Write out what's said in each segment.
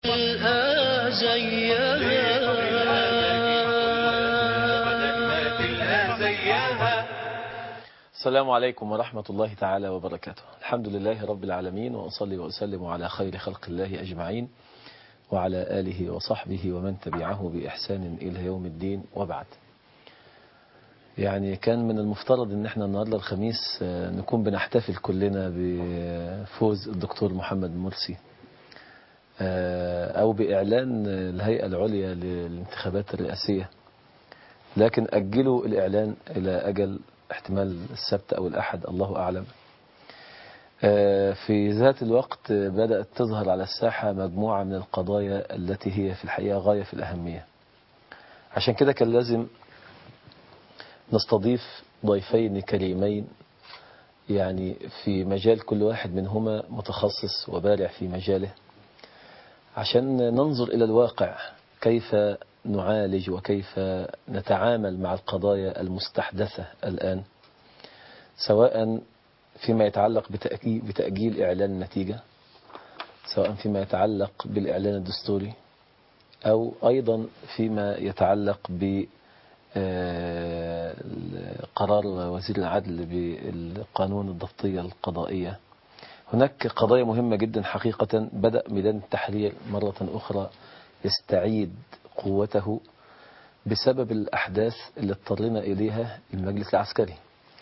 السلام عليكم ورحمة الله تعالى وبركاته الحمد لله رب العالمين وأصلي وأسلم على خير خلق الله أجمعين وعلى آله وصحبه ومن تبعه بإحسان إلى يوم الدين وبعد يعني كان من المفترض ان احنا النهارده الخميس نكون بنحتفل كلنا بفوز الدكتور محمد مرسي او باعلان الهيئه العليا للانتخابات الرئاسيه لكن اجلوا الاعلان الى اجل احتمال السبت او الاحد الله اعلم في ذات الوقت بدات تظهر على الساحه مجموعه من القضايا التي هي في الحقيقه غايه في الاهميه عشان كده كان لازم نستضيف ضيفين كريمين يعني في مجال كل واحد منهما متخصص وبارع في مجاله عشان ننظر إلى الواقع كيف نعالج وكيف نتعامل مع القضايا المستحدثة الآن سواء فيما يتعلق بتأجيل إعلان النتيجة سواء فيما يتعلق بالإعلان الدستوري أو أيضا فيما يتعلق ب قرار وزير العدل بالقانون الضبطية القضائية هناك قضايا مهمة جدا حقيقة بدأ ميدان التحرير مرة أخرى يستعيد قوته بسبب الأحداث اللي اضطرنا إليها المجلس العسكري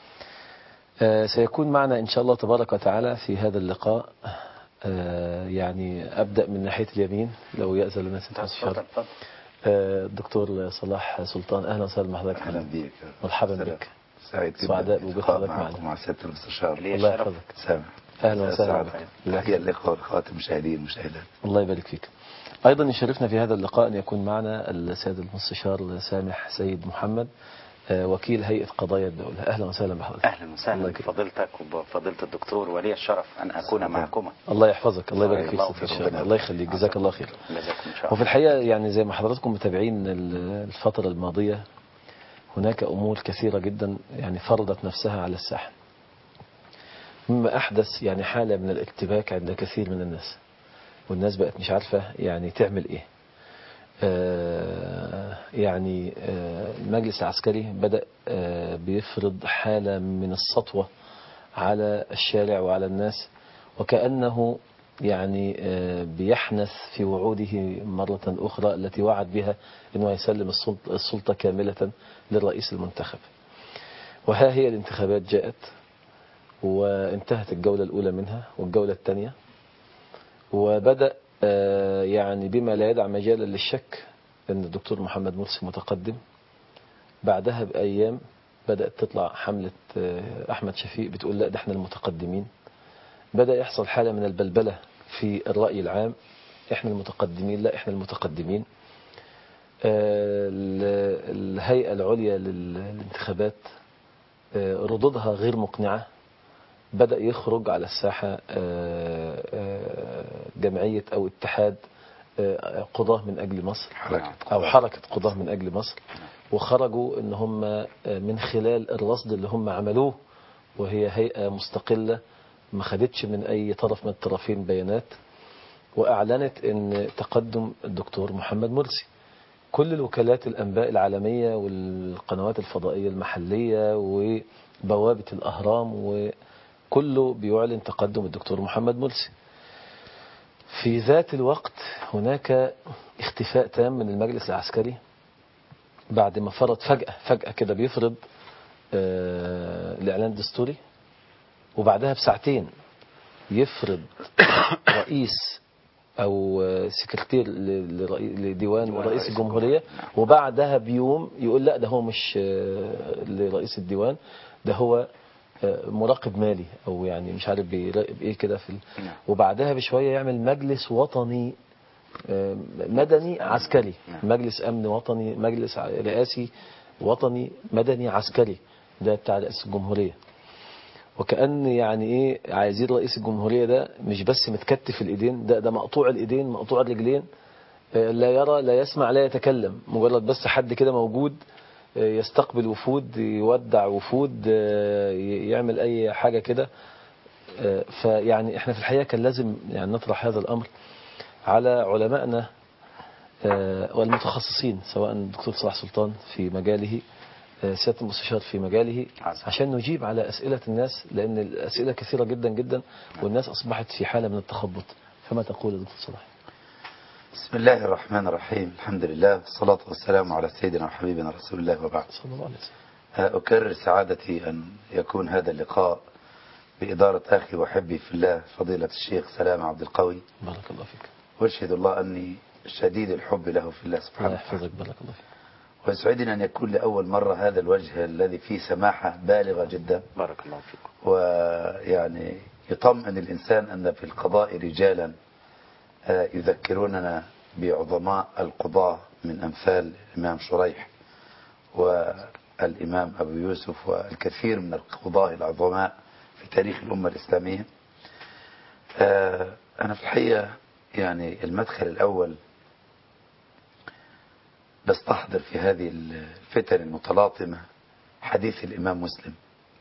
سيكون معنا إن شاء الله تبارك وتعالى في هذا اللقاء يعني أبدأ من ناحية اليمين لو يأذن لنا ست الشر الدكتور صلاح سلطان اهلا وسهلا بحضرتك اهلا بيك مرحبا بك سعيد جدا سعداء بوجود حضرتك معنا مع سياده المستشار الله يحفظك سامع اهلا وسهلا بك تحيه اللقاء والخواتم المشاهدين والمشاهدات الله يبارك فيك ايضا يشرفنا في هذا اللقاء ان يكون معنا السيد المستشار سامح سيد محمد وكيل هيئة قضايا الدولة أهلا وسهلا بحضرتك أهلا وسهلا بفضيلتك وبفضيلة الدكتور ولي الشرف أن أكون معكما الله يحفظك الله يبارك فيك ست الشهر الله يخليك جزاك الله خير جزاكم إن شاء الله وفي الحقيقة يعني زي ما حضراتكم متابعين الفترة الماضية هناك أمور كثيرة جدا يعني فرضت نفسها على الساحة مما أحدث يعني حالة من الارتباك عند كثير من الناس والناس بقت مش عارفة يعني تعمل إيه آه يعني آه المجلس العسكري بدأ آه بيفرض حالة من السطوة على الشارع وعلى الناس وكأنه يعني بيحنث في وعوده مرة أخرى التي وعد بها أنه يسلم السلطة كاملة للرئيس المنتخب وها هي الانتخابات جاءت وانتهت الجولة الأولى منها والجولة الثانية وبدأ يعني بما لا يدع مجالا للشك أن الدكتور محمد مرسي متقدم بعدها بأيام بدأت تطلع حملة أحمد شفيق بتقول لا ده احنا المتقدمين بدأ يحصل حالة من البلبلة في الرأي العام احنا المتقدمين لا احنا المتقدمين الهيئة العليا للانتخابات ردودها غير مقنعة بدأ يخرج على الساحة جمعية أو اتحاد قضاة من أجل مصر أو حركة قضاة من أجل مصر وخرجوا ان هم من خلال الرصد اللي هم عملوه وهي هيئة مستقلة ما خدتش من أي طرف من الطرفين بيانات وأعلنت أن تقدم الدكتور محمد مرسي كل الوكالات الأنباء العالمية والقنوات الفضائية المحلية وبوابة الأهرام وكله بيعلن تقدم الدكتور محمد مرسي في ذات الوقت هناك اختفاء تام من المجلس العسكري بعد ما فرض فجأة فجأة كده بيفرض آه الإعلان الدستوري وبعدها بساعتين يفرض رئيس أو سكرتير لديوان رئيس الجمهورية وبعدها بيوم يقول لا ده هو مش لرئيس الديوان ده هو مراقب مالي أو يعني مش عارف بيراقب إيه كده في ال... وبعدها بشوية يعمل مجلس وطني مدني عسكري مجلس أمن وطني مجلس رئاسي وطني مدني عسكري ده بتاع رئيس الجمهورية وكأن يعني ايه عايزين رئيس الجمهورية ده مش بس متكتف الايدين ده ده مقطوع الايدين مقطوع الرجلين لا يرى لا يسمع لا يتكلم مجرد بس حد كده موجود يستقبل وفود يودع وفود يعمل اي حاجة كده فيعني احنا في الحقيقة كان لازم يعني نطرح هذا الامر على علمائنا آه، والمتخصصين سواء الدكتور صلاح سلطان في مجاله آه، سيادة المستشار في مجاله عظيم. عشان نجيب على أسئلة الناس لأن الأسئلة كثيرة جدا جدا والناس أصبحت في حالة من التخبط فما تقول يا دكتور صلاح بسم الله الرحمن الرحيم الحمد لله والصلاة والسلام على سيدنا وحبيبنا رسول الله وبعد صلى الله عليه وسلم أكرر سعادتي أن يكون هذا اللقاء بإدارة أخي وحبي في الله فضيلة الشيخ سلام عبد القوي بارك الله فيك واشهد الله أني شديد الحب له في الله الله سبحانه وتعالى يحفظك بارك الله فيك ويسعدني أن يكون لأول مرة هذا الوجه الذي فيه سماحة بالغة جدا بارك الله فيكم ويعني يطمئن الإنسان أن في القضاء رجالا آه، يذكروننا بعظماء القضاة من أمثال الإمام شريح والإمام أبو يوسف والكثير من القضاة العظماء في تاريخ الأمة الإسلامية آه، أنا في الحقيقة يعني المدخل الأول بستحضر في هذه الفتن المتلاطمة حديث الإمام مسلم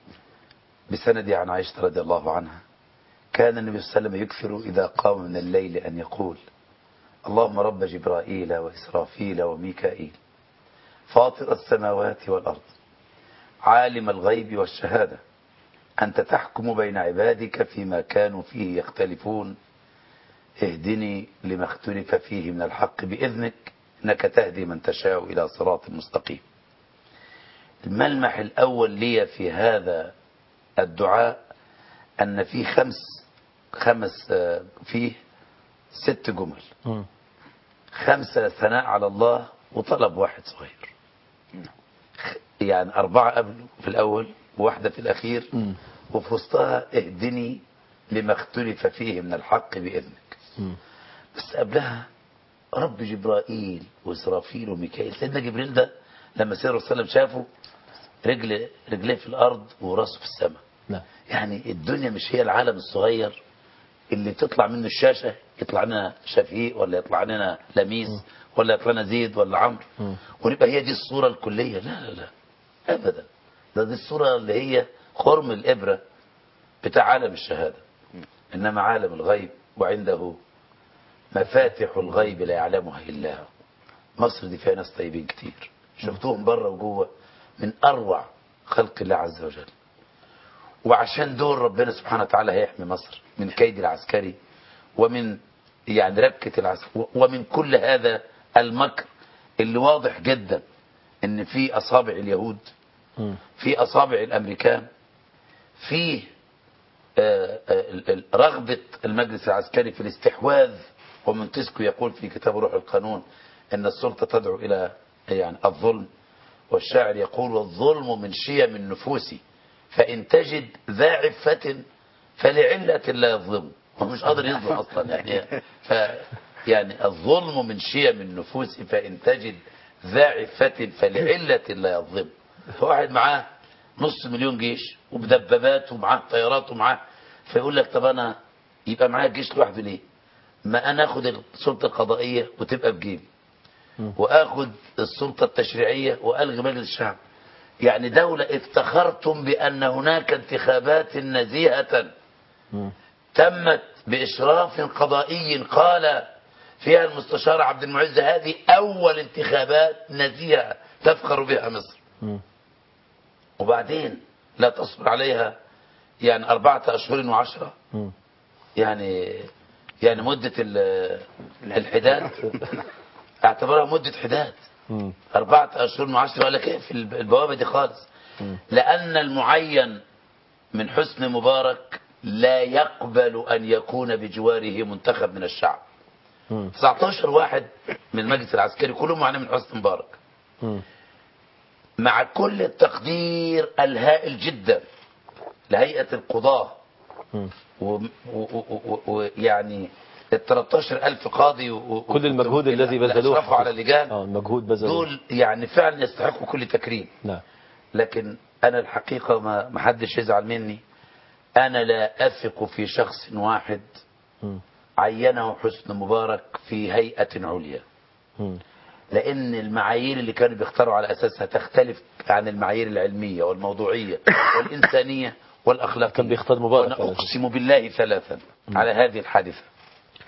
بسند عن عائشة رضي الله عنها كان النبي صلى الله عليه وسلم يكثر إذا قام من الليل أن يقول اللهم رب جبرائيل وإسرافيل وميكائيل فاطر السماوات والأرض عالم الغيب والشهادة أنت تحكم بين عبادك فيما كانوا فيه يختلفون اهدني لما اختلف فيه من الحق بإذنك إنك تهدي من تشاء إلى صراط مستقيم الملمح الأول لي في هذا الدعاء أن في خمس خمس آه، فيه ست جمل مم. خمسة ثناء على الله وطلب واحد صغير خ- يعني أربعة قبله في الأول وواحدة في الأخير مم. وفي وسطها اهدني لما اختلف فيه من الحق بإذنك مم. بس قبلها رب جبرائيل وإسرافيل وميكائيل سيدنا جبريل ده لما سيدنا الرسول صلى الله عليه وسلم شافه رجل رجليه في الأرض وراسه في السماء نعم يعني الدنيا مش هي العالم الصغير اللي تطلع منه الشاشة يطلع لنا شفيق ولا يطلع لنا لميس ولا يطلع لنا زيد ولا عمرو مم. ونبقى هي دي الصورة الكلية لا لا لا أبدا ده دي الصورة اللي هي خرم الإبرة بتاع عالم الشهادة إنما عالم الغيب وعنده مفاتح الغيب لا يعلمها إلا هو مصر دي فيها ناس طيبين كتير شفتوهم بره وجوه من أروع خلق الله عز وجل وعشان دول ربنا سبحانه وتعالى هيحمي مصر من كيد العسكري ومن يعني ربكة العسكري ومن كل هذا المكر اللي واضح جدا ان في اصابع اليهود مم. في اصابع الامريكان في آه، آه، ال- ال- رغبة المجلس العسكري في الاستحواذ ومونتسكيو يقول في كتاب روح القانون ان السلطة تدعو الى يعني الظلم والشاعر يقول والظلم من شيم النفوس فإن تجد ذا عفة فلعلة لا يظلم هو مش قادر يظلم أصلا يعني ف يعني الظلم من شيم النفوس فإن تجد ذا عفة فلعلة لا يظلم فواحد معاه نص مليون جيش وبدبابات ومعاه طيارات ومعاه فيقول لك طب أنا يبقى معايا الجيش لوحده ليه؟ ما أنا آخد السلطة القضائية وتبقى في جيبي واخد السلطة التشريعية والغي مجلس الشعب يعني دولة افتخرتم بان هناك انتخابات نزيهة مم. تمت باشراف قضائي قال فيها المستشار عبد المعز هذه اول انتخابات نزيهة تفخر بها مصر مم. وبعدين لا تصبر عليها يعني أربعة أشهر وعشرة مم. يعني يعني مدة ال- الحداد اعتبرها مدة حداد مم. أربعة أشهر وعشرة ولا كيف البوابة دي خالص لأن المعين من حسن مبارك لا يقبل أن يكون بجواره منتخب من الشعب مم. 19 واحد من المجلس العسكري كلهم معنا من حسن مبارك مم. مع كل التقدير الهائل جدا لهيئة القضاة مم. ويعني ال 13 ألف قاضي و- و- كل المجهود الذي اللي بذلوه أشرفوا على اللجان اه المجهود بذلوه دول يعني فعلا يستحقوا كل تكريم نعم لكن أنا الحقيقة ما ما حدش يزعل مني أنا لا أثق في شخص واحد مم. عينه حسن مبارك في هيئة عليا مم. لأن المعايير اللي كانوا بيختاروا على أساسها تختلف عن المعايير العلمية والموضوعية والإنسانية والأخلاقية كان بيختار مبارك وأنا على أقسم بالله ثلاثا على هذه الحادثة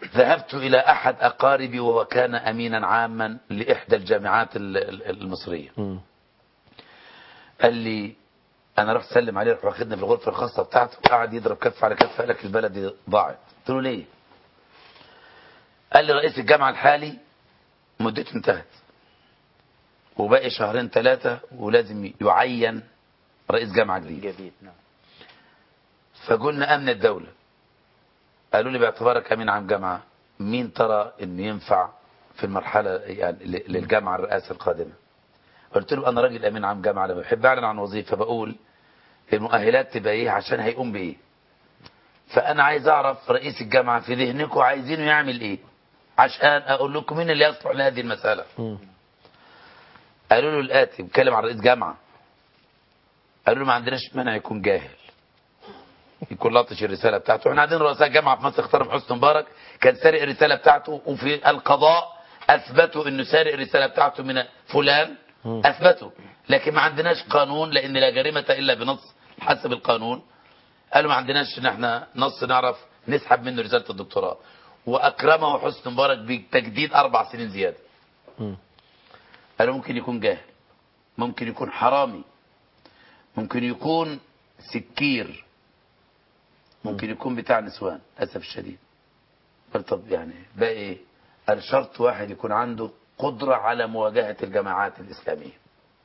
ذهبت إلى أحد أقاربي وهو كان أمينا عاما لإحدى الجامعات ال- ال- المصرية مم. قال لي أنا رحت أسلم عليه راح واخدني في الغرفة الخاصة بتاعته قعد يضرب كف على كف قال لك البلد دي ضاعت قلت له ليه؟ قال لي رئيس الجامعة الحالي مدته انتهت وباقي شهرين ثلاثة ولازم يعين رئيس جامعة جديد جديد نعم فقلنا أمن الدولة قالوا لي باعتبارك أمين عام جامعة مين ترى أن ينفع في المرحلة يعني ل- للجامعة الرئاسة القادمة قلت له أنا راجل أمين عام جامعة لما بحب أعلن عن وظيفة بقول المؤهلات تبقى إيه عشان هيقوم بإيه فأنا عايز أعرف رئيس الجامعة في ذهنكم عايزينه يعمل إيه عشان أقول لكم مين اللي يصلح لهذه المسألة مم. قالوا له الآتي بيتكلم عن رئيس جامعة قالوا له ما عندناش مانع يكون جاهل يكون لطش الرسالة بتاعته احنا عندنا رؤساء جامعة في مصر اختاروا حسني مبارك كان سارق الرسالة بتاعته وفي القضاء أثبتوا انه سارق الرسالة بتاعته من فلان مم. أثبتوا لكن ما عندناش قانون لأن لا جريمة إلا بنص حسب القانون قالوا ما عندناش ان احنا نص نعرف نسحب منه رسالة الدكتوراه وأكرمه حسني مبارك بتجديد أربع سنين زيادة مم. قالوا ممكن يكون جاهل ممكن يكون حرامي ممكن يكون سكير ممكن يكون بتاع نسوان للاسف الشديد قال طب يعني باقي ايه قال شرط واحد يكون عنده قدرة على مواجهة الجماعات الإسلامية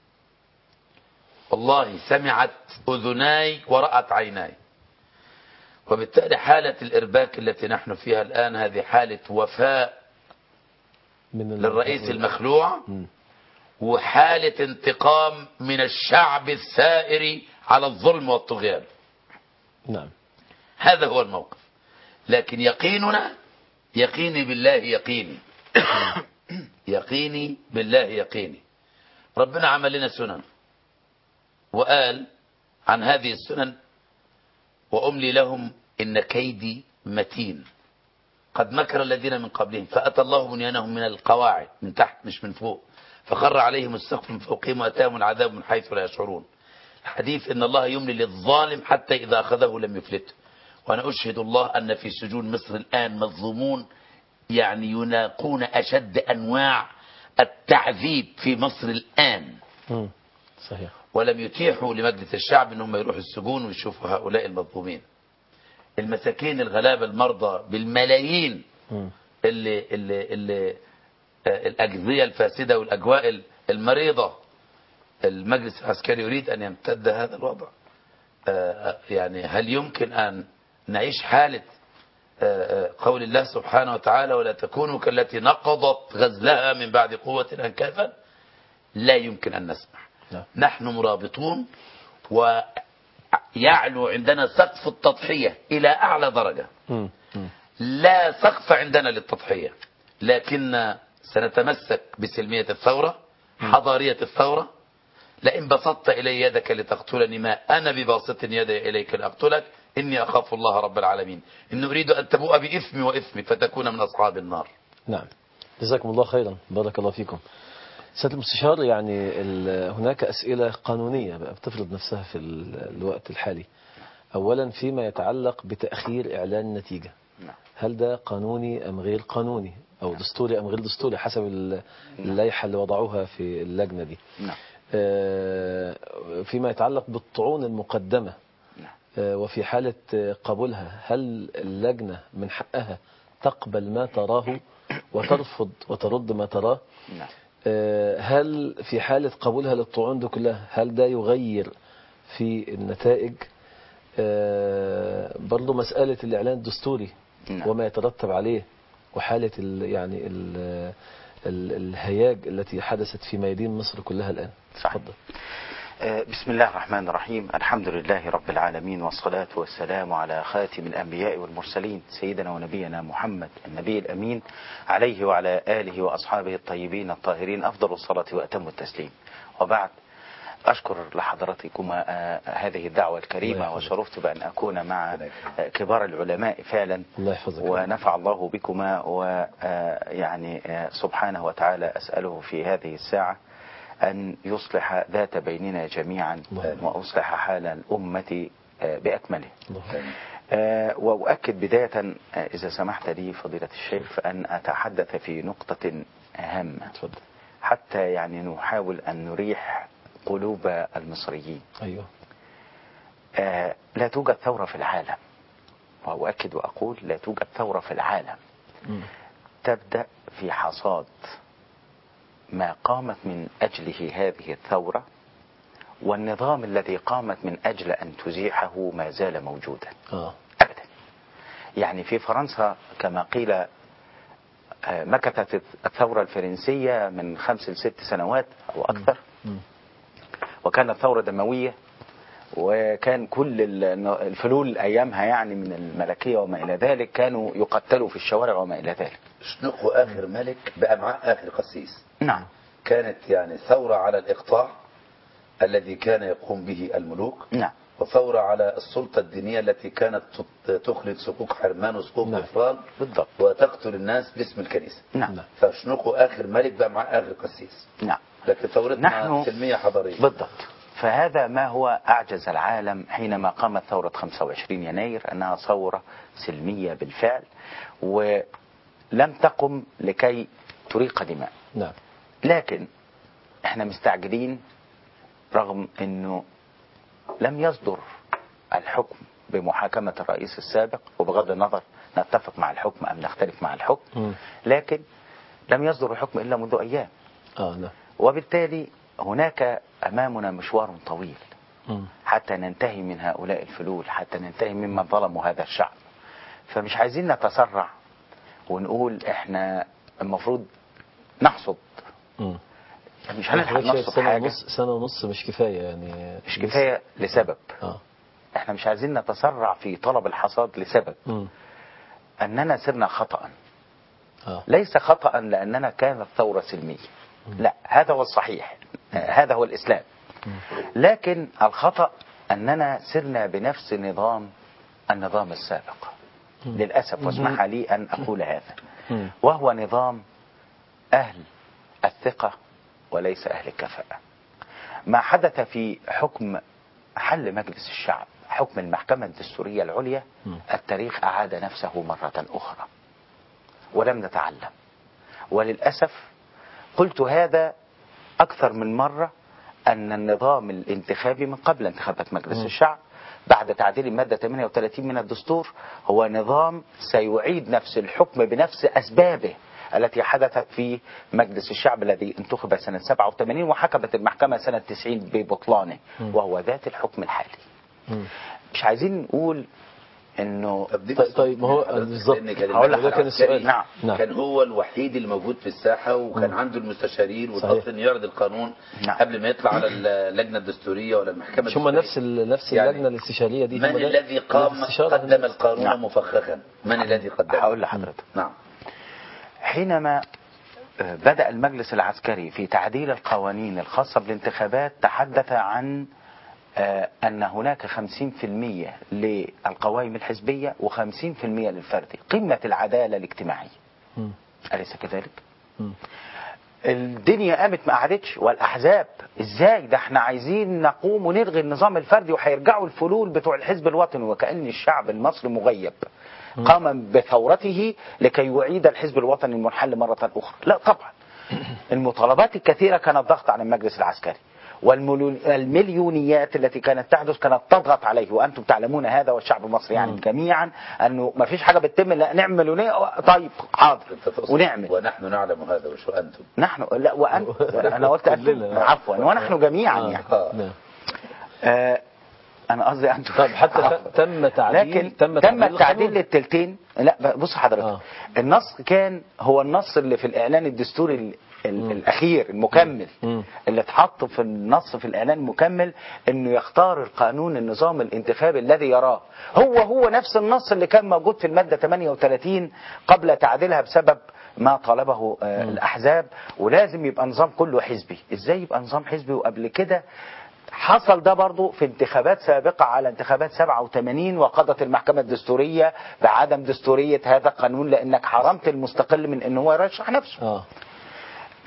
والله سمعت أذناي ورأت عيناي وبالتالي حالة الإرباك التي نحن فيها الآن هذه حالة وفاء من ال- للرئيس المخلوع مم. وحالة انتقام من الشعب الثائر على الظلم والطغيان نعم هذا هو الموقف لكن يقيننا يقيني بالله يقيني يقيني بالله يقيني ربنا عمل لنا سنن وقال عن هذه السنن وأملي لهم إن كيدي متين قد مكر الذين من قبلهم فأتى الله بنيانهم من القواعد من تحت مش من فوق فخر عليهم السقف من فوقهم وأتاهم العذاب من حيث لا يشعرون الحديث إن الله يملي للظالم حتى إذا أخذه لم يفلته وأنا أشهد الله أن في سجون مصر الآن مظلومون يعني يناقون أشد أنواع التعذيب في مصر الآن مم. صحيح ولم يتيحوا لمجلس الشعب انهم يروحوا السجون ويشوفوا هؤلاء المظلومين المساكين الغلابة المرضى بالملايين مم. اللي, اللي, اللي آه، الأجزية الفاسدة والأجواء المريضة المجلس العسكري يريد أن يمتد هذا الوضع آه، يعني هل يمكن أن نعيش حالة آه، آه، قول الله سبحانه وتعالى ولا تكونوا كالتي نقضت غزلها من بعد قوة أنكافا لا يمكن أن نسمح نعم. نحن مرابطون ويعلو عندنا سقف التضحية إلى أعلى درجة مم. مم. لا سقف عندنا للتضحية لكن سنتمسك بسلمية الثورة حضارية الثورة لئن بسطت إلي يدك لتقتلني ما أنا بباسط يدي إليك لأقتلك إني أخاف الله رب العالمين إن أريد أن تبوء بإثمي وإثمي فتكون من أصحاب النار نعم جزاكم الله خيرا بارك الله فيكم سيادة المستشار يعني ال- هناك أسئلة قانونية بقى بتفرض نفسها في ال- الوقت الحالي أولا فيما يتعلق بتأخير إعلان النتيجة نعم. هل ده قانوني أم غير قانوني أو دستوري أم غير دستوري حسب ال- اللائحة اللي وضعوها في اللجنة دي نعم آه، فيما يتعلق بالطعون المقدمة نعم. آه، وفي حالة آه، قبولها هل اللجنة من حقها تقبل ما تراه وترفض وترد ما تراه نعم آه، هل في حالة قبولها للطعون دي كلها هل ده يغير في النتائج آه، برضو مسألة الإعلان الدستوري نعم. وما يترتب عليه وحالة ال يعني ال ال الهياج التي حدثت في ميادين مصر كلها الآن صحيح. تفضل آه، بسم الله الرحمن الرحيم الحمد لله رب العالمين والصلاة والسلام على خاتم الأنبياء والمرسلين سيدنا ونبينا محمد النبي الأمين عليه وعلى آله وأصحابه الطيبين الطاهرين أفضل الصلاة وأتم التسليم وبعد أشكر لحضراتكما آه، هذه الدعوة الله الكريمة يحفظك. وشرفت بأن أكون مع آه، كبار العلماء فعلا الله يحفظك ونفع الله بكما ويعني سبحانه وتعالى أسأله في هذه الساعة أن يصلح ذات بيننا جميعا اللهم. وأصلح حال الأمة آه، بأكمله الله. آه، وأؤكد بداية آه، إذا سمحت لي فضيلة الشيخ فأن أتحدث في نقطة هامة اتفضل حتى يعني نحاول أن نريح قلوب المصريين ايوه آه، لا توجد ثورة في العالم وأؤكد وأقول لا توجد ثورة في العالم مم. تبدأ في حصاد ما قامت من أجله هذه الثورة والنظام الذي قامت من أجل أن تزيحه ما زال موجودا اه أبدا يعني في فرنسا كما قيل آه، مكثت الثورة الفرنسية من خمس لست سنوات أو أكثر مم. وكانت ثورة دموية وكان كل ال- الفلول أيامها يعني من الملكية وما إلى ذلك كانوا يقتلوا في الشوارع وما إلى ذلك شنقوا آخر ملك بقى معاه آخر قسيس نعم كانت يعني ثورة على الإقطاع الذي كان يقوم به الملوك نعم وثورة على السلطة الدينية التي كانت تط- تخرج صكوك حرمان وصكوك نعم. غفران بالضبط وتقتل الناس باسم الكنيسة نعم نعم. فشنقوا آخر ملك بقى معاه آخر قسيس نعم لكن ثورتنا نحن- سلمية حضارية بالضبط فهذا ما هو أعجز العالم حينما قامت ثورة 25 يناير أنها ثورة سلمية بالفعل ولم تقم لكي تريق دماء نعم لكن احنا مستعجلين رغم انه لم يصدر الحكم بمحاكمة الرئيس السابق وبغض النظر نتفق مع الحكم أم نختلف مع الحكم مم. لكن لم يصدر الحكم إلا منذ أيام اه نعم وبالتالي هناك أمامنا مشوار طويل مم. حتى ننتهي من هؤلاء الفلول حتى ننتهي ممن ظلموا هذا الشعب فمش عايزين نتسرع ونقول احنا المفروض نحصد مم. مش هنلحق حضرتك شايف نحصد سنة حاجة ونص سنة ونص مش كفاية يعني مش لسه- كفاية لسبب اه احنا مش عايزين نتسرع في طلب الحصاد لسبب مم. أننا سرنا خطأ اه ليس خطأ لأننا كانت ثورة سلمية لا هذا هو الصحيح آه، هذا هو الإسلام لكن الخطأ أننا سرنا بنفس نظام النظام السابق للأسف واسمح لي أن أقول هذا مم. وهو نظام أهل الثقة وليس أهل الكفاءة ما حدث في حكم حل مجلس الشعب حكم المحكمة الدستورية العليا مم. التاريخ أعاد نفسه مرة أخرى ولم نتعلم وللأسف قلت هذا أكثر من مرة أن النظام الانتخابي من قبل انتخابات مجلس مم. الشعب بعد تعديل المادة 38 من الدستور هو نظام سيعيد نفس الحكم بنفس أسبابه التي حدثت في مجلس الشعب الذي انتخب سنة 87 وحكمت المحكمة سنة 90 ببطلانه مم. وهو ذات الحكم الحالي مم. مش عايزين نقول انه طب دي طيب- بس- طيب، ما هو حضرتك بالظبط. لأن كان هقول لك المجلس كان العسكري السؤال. نعم. نعم. كان هو الوحيد اللي موجود في الساحة وكان مم. عنده المستشارين صحيح. والأصل إنه يعرض القانون نعم. قبل ما يطلع على اللجنة الدستورية ولا المحكمة مش هم الدستورية. نفس ال- نفس يعني اللجنة الاستشارية دي من هم ده- الذي ده قام الاستشارة قدم هنا. القانون نعم. مفخخا من الذي قدمه هقول لحضرتك نعم حينما آه، بدأ المجلس العسكري في تعديل القوانين الخاصة بالانتخابات تحدث عن آه، أن هناك 50% للقوائم الحزبية و50% للفردي قمة العدالة الاجتماعية مم. أليس كذلك؟ مم. الدنيا قامت ما قعدتش والاحزاب ازاي ده احنا عايزين نقوم ونلغي النظام الفردي وهيرجعوا الفلول بتوع الحزب الوطني وكأن الشعب المصري مغيب قام بثورته لكي يعيد الحزب الوطني المنحل مرة أخرى لا طبعا المطالبات الكثيرة كانت ضغط على المجلس العسكري والمليونيات التي كانت تحدث كانت تضغط عليه وانتم تعلمون هذا والشعب المصري يعني مم. جميعا انه ما فيش حاجه بتتم لا نعمل مليونيه طيب حاضر أنت تقصد ونعمل ونحن نعلم هذا وشو أنتم نحن لا وأنت انا قلت انتم كلنا. عفوا ونحن جميعا آه. يعني آه. نعم. آه انا قصدي انتم طب حتى ت- تم تعديل لكن تم, تم التعديل القانون. للتلتين لا بص حضرتك آه. النص كان هو النص اللي في الاعلان الدستوري ال ال الاخير المكمل مم. اللي اتحط في النص في الاعلان المكمل انه يختار القانون النظام الانتخابي الذي يراه هو هو نفس النص اللي كان موجود في الماده 38 قبل تعديلها بسبب ما طلبه آه الاحزاب ولازم يبقى نظام كله حزبي ازاي يبقى نظام حزبي وقبل كده حصل ده برضو في انتخابات سابقة على انتخابات 87 وقضت المحكمة الدستورية بعدم دستورية هذا القانون لأنك حرمت المستقل من أنه هو يرشح نفسه اه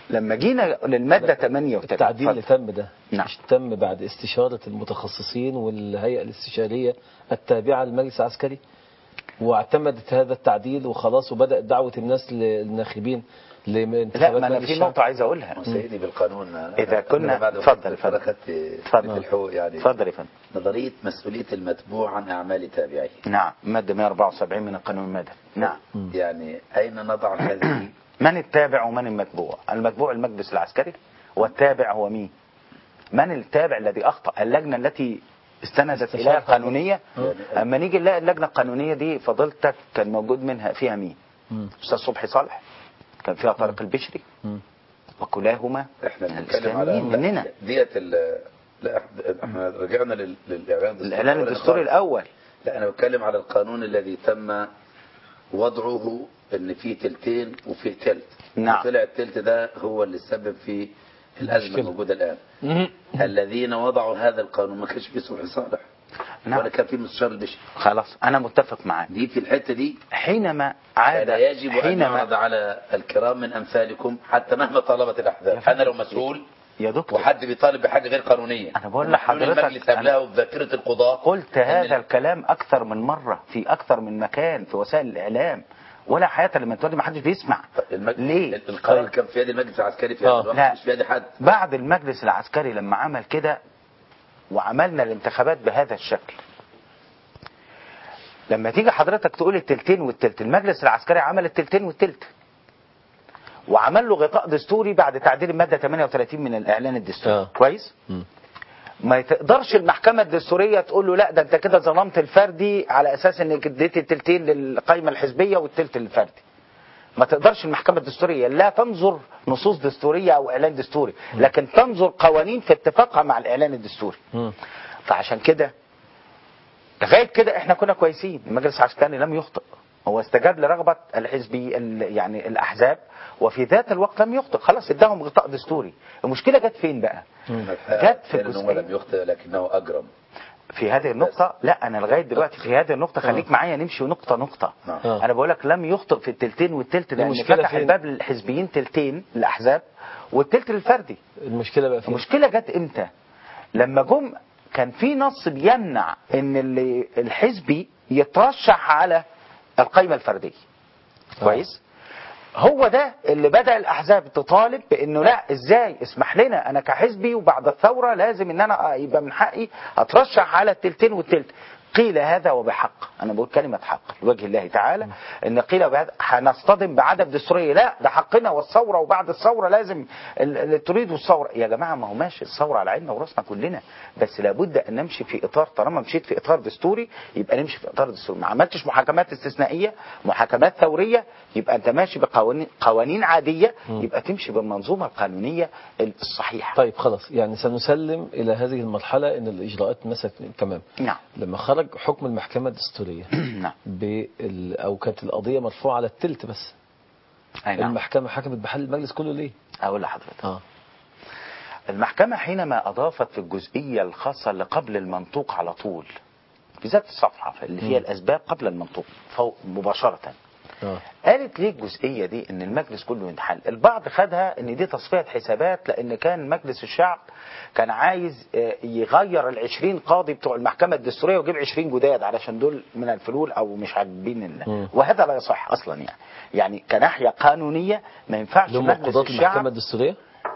لما جينا للماده 38 التعديل اللي اتفضل. تم ده نعم. مش تم بعد استشارة المتخصصين والهيئة الاستشارية التابعة للمجلس العسكري واعتمدت هذا التعديل وخلاص وبدأت دعوة الناس للناخبين لا لانتخابات ما انا مجلس في الشعب. نقطه عايز اقولها سيدي بالقانون إذا أنا- كنا- أنا بعد اتفضل، اتفضل اتفضل. أخذت اتفضل. في الحقوق يعني اتفضل يا فندم نظرية مسؤولية المتبوع عن أعمال تابعيه نعم ماده 174 من القانون المدني نعم يعني أين نضع هذه من التابع ومن المتبوع المتبوع المجلس العسكري والتابع هو مين من التابع الذي اخطا اللجنه التي استندت استشار اليها حضرتك. قانونيه اما نيجي نلاقي اللجنه القانونيه دي فضيلتك كان موجود منها فيها مين مم. استاذ صبحي صالح كان فيها طارق البشري مم. وكلاهما احنا من بنتكلم على الاسلاميين مننا ديت ال لا احنا رجعنا لل- للاعلان الدستوري الاعلان الدستوري الاول لا انا بتكلم على القانون الذي تم وضعه ان فيه تلتين وفيه تلت نعم. طلع التلت ده هو اللي سبب في الازمه مشكلة. الموجوده الان الذين وضعوا هذا القانون ما كانش فيه صبحي صالح نعم. ولا كان فيه مستشار البشري خلاص انا متفق معاك دي في الحته دي حينما عاد كان يجب ان حينما يعرض على الكرام من امثالكم حتى مهما طالبت يا الاحزاب فندم. انا لو مسؤول يا دكتور وحد بيطالب بحاجه غير قانونيه أنا بقول ومحلول لحضرتك المجلس قبلها أنا- وبذاكره القضاه قلت إن هذا ال- الكلام اكثر من مره في اكثر من مكان في وسائل الاعلام ولا حياه لمن تولي ما حدش بيسمع المج... ليه القرار كان في يد المجلس العسكري في هذا آه. الوقت لا. مش في يد حد بعد المجلس العسكري لما عمل كده وعملنا الانتخابات بهذا الشكل لما تيجي حضرتك تقول التلتين والتلت المجلس العسكري عمل التلتين والتلت وعمل له غطاء دستوري بعد تعديل الماده 38 من الاعلان الدستوري آه. كويس مم. ما تقدرش المحكمة الدستورية تقول له لا ده انت كده ظلمت الفردي على اساس انك اديت التلتين للقائمة الحزبية والتلت للفردي ما تقدرش المحكمة الدستورية لا تنظر نصوص دستورية او اعلان دستوري لكن تنظر قوانين في اتفاقها مع الاعلان الدستوري مم. فعشان كده لغاية كده احنا كنا كويسين المجلس العسكري لم يخطئ هو استجاب لرغبة الحزبي ال- يعني الأحزاب وفي ذات الوقت لم يخطئ خلاص اداهم غطاء دستوري المشكلة جت فين بقى جت في كان إن هو الجزئية لم يخطئ لكنه اجرم في هذه النقطة لا أنا لغاية دلوقتي في هذه النقطة خليك معايا نمشي نقطة نقطة نعم. آه. أنا بقول لك لم يخطئ في التلتين والتلت لأن المشكلة فتح فين؟ الباب للحزبيين تلتين الأحزاب والتلت للفردي المشكلة بقى فين المشكلة جت إمتى لما جم كان في نص بيمنع إن اللي الحزبي يترشح على القائمة الفردية كويس هو ده اللي بدأ الأحزاب تطالب بأنه لا إزاي اسمح لنا أنا كحزبي وبعد الثورة لازم إن أنا يبقى من حقي أترشح على التلتين والتلت قيل هذا وبحق أنا بقول كلمة حق لوجه الله تعالى إن قيل بهذا هنصطدم بعدم دستورية لا ده حقنا والثورة وبعد الثورة لازم ال- اللي تريد الثورة يا جماعة ما هو ماشي الثورة على عيننا وراسنا كلنا بس لابد أن نمشي في إطار طالما مشيت في إطار دستوري يبقى نمشي في إطار دستوري ما عملتش محاكمات استثنائية محاكمات ثورية يبقى أنت ماشي بقوانين قوانين عادية يبقى تمشي بالمنظومة القانونية الصحيحة طيب خلاص يعني سنسلم إلى هذه المرحلة أن الإجراءات مست تمام نعم لما خرج حكم المحكمة الدستورية نعم بال... أو كانت القضية مرفوعة على التلت بس أي نعم المحكمة حكمت بحل المجلس كله ليه؟ أقول لحضرتك اه المحكمة حينما أضافت في الجزئية الخاصة اللي قبل المنطوق على طول في ذات الصفحة اللي فيها مم. الأسباب قبل المنطوق فوق مباشرة اه قالت ليه الجزئية دي ان المجلس كله ينحل البعض خدها ان دي تصفية حسابات لان كان مجلس الشعب كان عايز آه، يغير العشرين قاضي بتوع المحكمة الدستورية ويجيب عشرين جداد علشان دول من الفلول او مش عاجبين ال- مم. وهذا لا يصح اصلا يعني يعني كناحية قانونية ما ينفعش لهم مجلس قضاة المحكمة الشعب الدستورية؟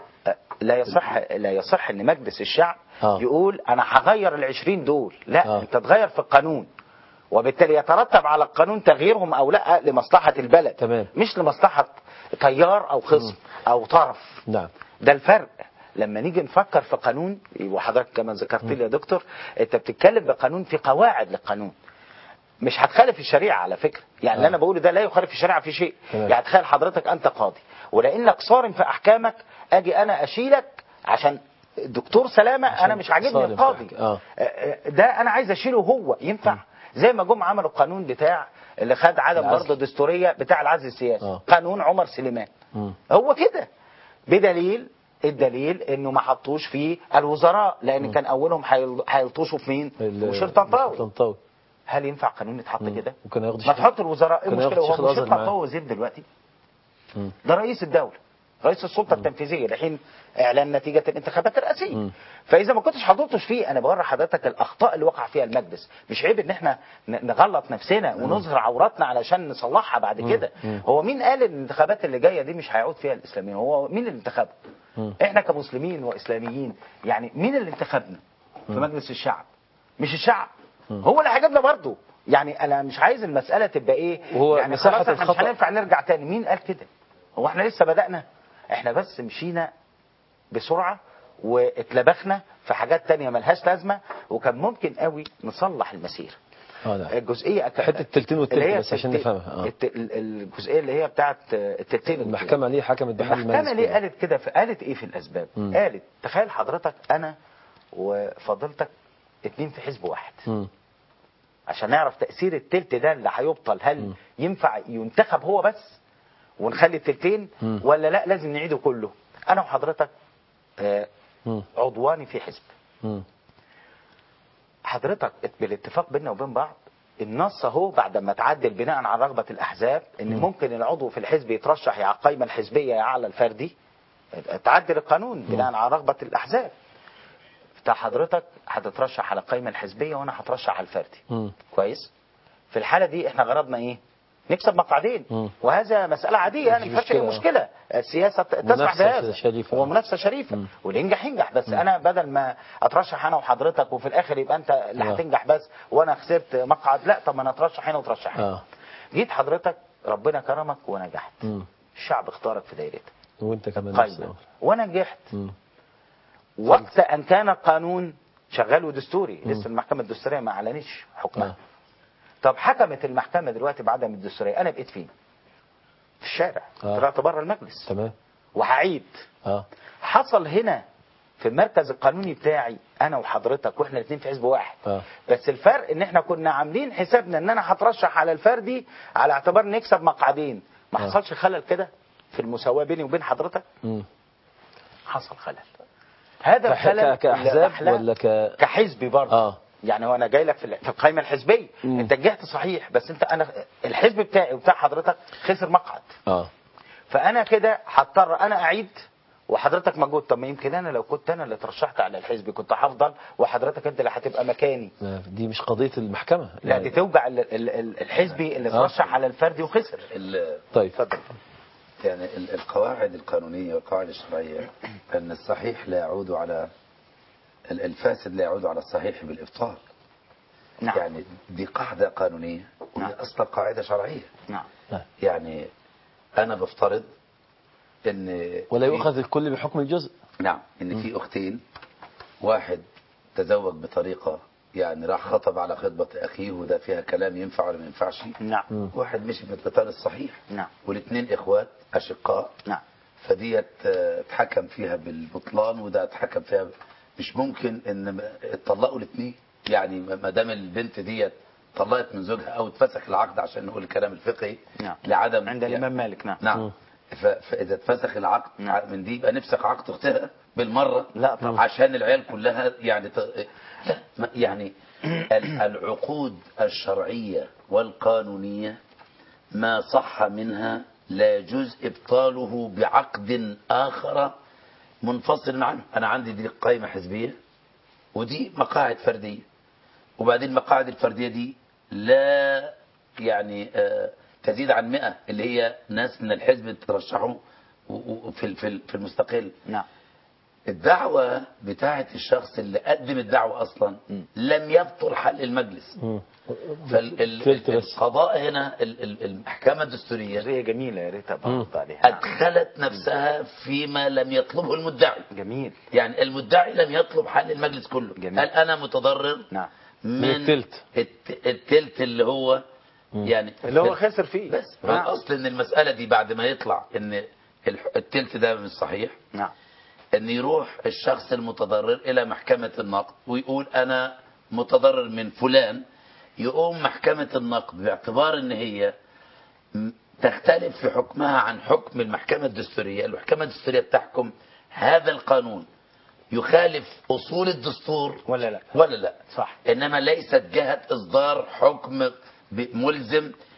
لا يصح لا يصح ان مجلس الشعب آه. يقول انا هغير العشرين دول لا آه. انت تغير في القانون وبالتالي يترتب على القانون تغييرهم او لا لمصلحة البلد تمام. مش لمصلحة تيار او خصم او طرف نعم ده الفرق لما نيجي نفكر في قانون وحضرتك كما ذكرت لي يا دكتور انت بتتكلم بقانون في قواعد للقانون مش هتخالف الشريعه على فكره يعني اللي آه. انا بقوله ده لا يخالف الشريعه في شيء تمام. يعني تخيل حضرتك انت قاضي ولانك صارم في احكامك اجي انا اشيلك عشان دكتور سلامه عشان انا مش عاجبني صارم في القاضي أحك- آه. آه، ده انا عايز اشيله هو ينفع زي ما جم عملوا القانون بتاع اللي خد عدم العزل. برضه دستوريه بتاع العزل السياسي آه. قانون عمر سليمان مم. هو كده بدليل الدليل انه ما حطوش فيه الوزراء لان كان اولهم هيل- هيلطشوا في مين؟ ال- مشير طنطاوي طنطاوي هل ينفع قانون يتحط مم. كده؟ وكان هياخد ما الشيخ- تحط الوزراء ايه كان المشكله ياخد الشيخ هو مشير الأزهر معاه. طنطاوي وزير دلوقتي مم. ده رئيس الدوله رئيس السلطه التنفيذيه لحين اعلان نتيجه الانتخابات الرئاسيه مم. فاذا ما كنتش حضرتش فيه انا بوري حضرتك الاخطاء اللي وقع فيها المجلس مش عيب ان احنا ن- نغلط نفسنا ونظهر عوراتنا علشان نصلحها بعد كده هو مين قال ان الانتخابات اللي جايه دي مش هيعود فيها الاسلاميين هو مين اللي انتخبها احنا كمسلمين واسلاميين يعني مين اللي انتخبنا في مجلس الشعب مش الشعب هو اللي هيجيبنا برضه يعني انا مش عايز المساله تبقى ايه وهو يعني مساحة خلاص احنا مش الخطأ- هننفع نرجع تاني مين قال كده هو احنا لسه بدأنا احنا بس مشينا بسرعة واتلبخنا في حاجات تانية ملهاش لازمة وكان ممكن قوي نصلح المسير اه نعم الجزئية أك- حتة التلتين والتلت اللي هي بس عشان التلتين- نفهمها، آه. الت- ال- الجزئية اللي هي بتاعت التلتين والتلت. المحكمة ليه حكمت بحل المحكمة المجلس ليه كله. قالت كده في قالت ايه في الاسباب مم. قالت تخيل حضرتك انا وفضيلتك اتنين في حزب واحد مم. عشان نعرف تأثير التلت ده اللي هيبطل هل ينفع ينتخب هو بس ونخلي التلتين مم. ولا لا لازم نعيده كله انا وحضرتك آه، مم. عضواني في حزب مم. حضرتك بالاتفاق بيننا وبين بعض النص اهو بعد ما تعدل بناء على رغبة الأحزاب إن ممكن العضو في الحزب يترشح يا على القايمة الحزبية يا على الفردي تعدل القانون بناء على رغبة الأحزاب بتاع حضرتك هتترشح على القايمة الحزبية وأنا هترشح على الفردي مم. كويس في الحالة دي احنا غرضنا ايه نكسب مقعدين مم. وهذا مسألة عادية يعني مش ما فيهاش أي مشكلة. مشكلة السياسة تسمح منافسة بهذا شريفة. هو منافسة شريفة مم. واللي ينجح ينجح بس أنا بدل ما أترشح أنا وحضرتك وفي الآخر يبقى أنت اللي آه. هتنجح بس وأنا خسرت مقعد لا طب ما أنا أترشح هنا وترشح هنا اه جيت حضرتك ربنا كرمك ونجحت مم. الشعب اختارك في دايرتك وانت كمان نفس قايمة الأمر. وأنا نجحت مم. وقت أن كان القانون شغال ودستوري لسه المحكمة الدستورية ما أعلنتش حكمها آه. طب حكمت المحكمة دلوقتي بعدم الدستورية أنا بقيت فين؟ في الشارع آه. طلعت بره المجلس تمام وهعيد اه حصل هنا في المركز القانوني بتاعي انا وحضرتك واحنا الاثنين في حزب واحد آه. بس الفرق ان احنا كنا عاملين حسابنا ان انا هترشح على الفردي على اعتبار نكسب مقعدين ما آه. حصلش خلل كده في المساواة بيني وبين حضرتك مم. حصل خلل هذا كح- الخلل ك- كأحزاب اللي ولا ك- كحزبي برضه اه يعني وانا جاي لك في ال- في القائمه الحزبيه مم. انت نجحت صحيح بس انت انا الحزب بتاعي وبتاع حضرتك خسر مقعد اه فانا كده هضطر انا اعيد وحضرتك موجود طب ما يمكن انا لو كنت انا اللي ترشحت على الحزب كنت هفضل وحضرتك انت اللي هتبقى مكاني لا، دي مش قضية المحكمة لا يعني- دي توجع ال- ال- ال- الحزبي اللي آه. ترشح على الفردي وخسر ال- طيب اتفضل يعني ال- القواعد القانونية والقواعد الشرعية أن الصحيح لا يعود على ال- الفاسد لا يعود على الصحيح بالإبطال نعم يعني دي قاعدة قانونية نعم. وهي أصلا قاعدة شرعية نعم يعني أنا بفترض أن ولا في- يؤخذ الكل بحكم الجزء نعم ان في اختين واحد تزوج بطريقه يعني راح خطب على خطبه اخيه وده فيها كلام ينفع ولا ما ينفعش نعم واحد مشي في القطار الصحيح نعم والاثنين اخوات اشقاء نعم فديت آه، اتحكم فيها بالبطلان وده اتحكم فيها ب- مش ممكن ان م- اتطلقوا الاثنين يعني ما ما دام البنت ديت طلقت من زوجها او اتفسخ العقد عشان نقول الكلام الفقهي نعم. لعدم عند الامام مالك نعم نعم ف- فاذا اتفسخ العقد نعم. من دي يبقى نفسخ عقد اختها بالمره لا طبعا. عشان العيال كلها يعني ت... لا ما- يعني ال- العقود الشرعيه والقانونيه ما صح منها لا يجوز ابطاله بعقد اخر منفصل عنه انا عندي دي قائمه حزبيه ودي مقاعد فرديه وبعدين المقاعد الفرديه دي لا يعني آه، تزيد عن 100 اللي هي ناس من الحزب ترشحوا و- و- في ال- في ال- في المستقل نعم الدعوة بتاعة الشخص اللي قدم الدعوة أصلا مم. لم يبطل حل المجلس مم. تلت بس. فالقضاء هنا ال- ال- المحكمة الدستورية جزئيه جميله يا ريت ابقى عليها نعم. أدخلت نفسها فيما لم يطلبه المدعي جميل يعني المدعي لم يطلب حل المجلس كله جميل. قال أنا متضرر نعم من التلت. الت- التلت اللي هو يعني اللي هو خسر فيه بس نعم. فالأصل إن المسألة دي بعد ما يطلع إن الح- التلت ده مش صحيح نعم ان يروح الشخص المتضرر الى محكمة النقد ويقول انا متضرر من فلان يقوم محكمة النقد باعتبار ان هي م- تختلف في حكمها عن حكم المحكمة الدستورية المحكمة الدستورية بتحكم هذا القانون يخالف اصول الدستور ولا لا ولا لا صح انما ليست جهة اصدار حكم ب- ملزم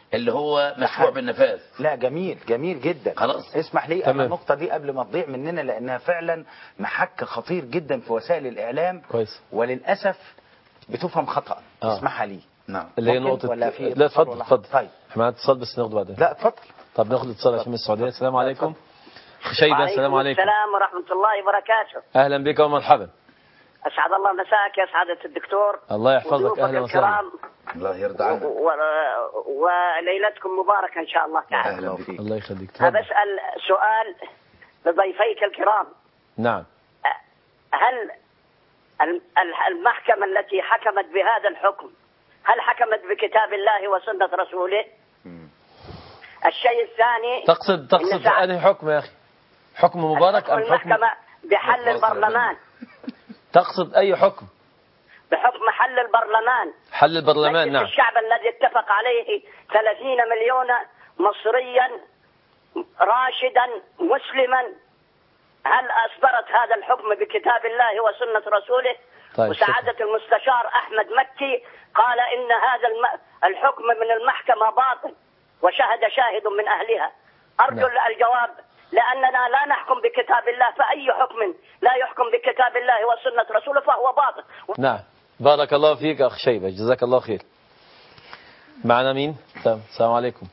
اللي هو مشروع بالنفاذ لا جميل جميل جدا خلاص. اسمح لي تمام. انا النقطه دي قبل ما تضيع مننا لانها فعلا محك خطير جدا في وسائل الاعلام كويس وللاسف بتفهم خطا آه. اسمحها لي نعم اللي هي ممكن نقطة ولا في لا اتصال اتفضل ولا اتفضل حاجة؟ طيب. احنا معانا اتصال بس ناخده بعدين لا اتفضل طب ناخد اتصال عشان من السعودية السلام عليكم خشيبة السلام عليكم السلام ورحمة الله وبركاته أهلا بك ومرحبا أسعد الله مساك يا سعادة الدكتور الله يحفظك وضيوفك أهلا وسهلا الكرام الله يرضى و- عنك و- وليلتكم مباركة إن شاء الله تعالى أهلا بك الله يخليك تفضل بسأل سؤال لضيفيك الكرام نعم هل ال- ال- المحكمة التي حكمت بهذا الحكم هل حكمت بكتاب الله وسنة رسوله الشيء الثاني تقصد تقصد إن سعد- أنهي حكم يا أخي حكم مبارك أم حكم المحكمة بحل مفاصل البرلمان تقصد أي حكم بحكم حل البرلمان حل البرلمان مجلس نعم الشعب الذي اتفق عليه 30 مليون مصريا راشدا مسلما هل أصدرت هذا الحكم بكتاب الله وسنة رسوله طيب، وسعادة المستشار أحمد مكي قال إن هذا الم- الحكم من المحكمة باطل وشهد شاهد من أهلها أرجو نعم. الجواب لأننا لا نحكم بكتاب الله فأي حكم لا يحكم بكتاب الله وسنة رسوله فهو باطل نعم بارك الله فيك أخ شيبة جزاك الله خير معنا مين تمام السلام عليكم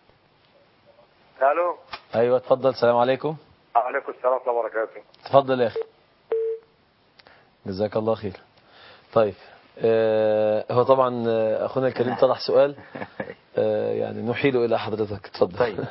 الو أيوة تفضل السلام عليكم عليكم السلام ورحمه الله وبركاته تفضل يا أخي جزاك الله خير طيب آه هو طبعا آه، أخونا الكريم طرح سؤال آه يعني نحيله إلى حضرتك تفضل طيب.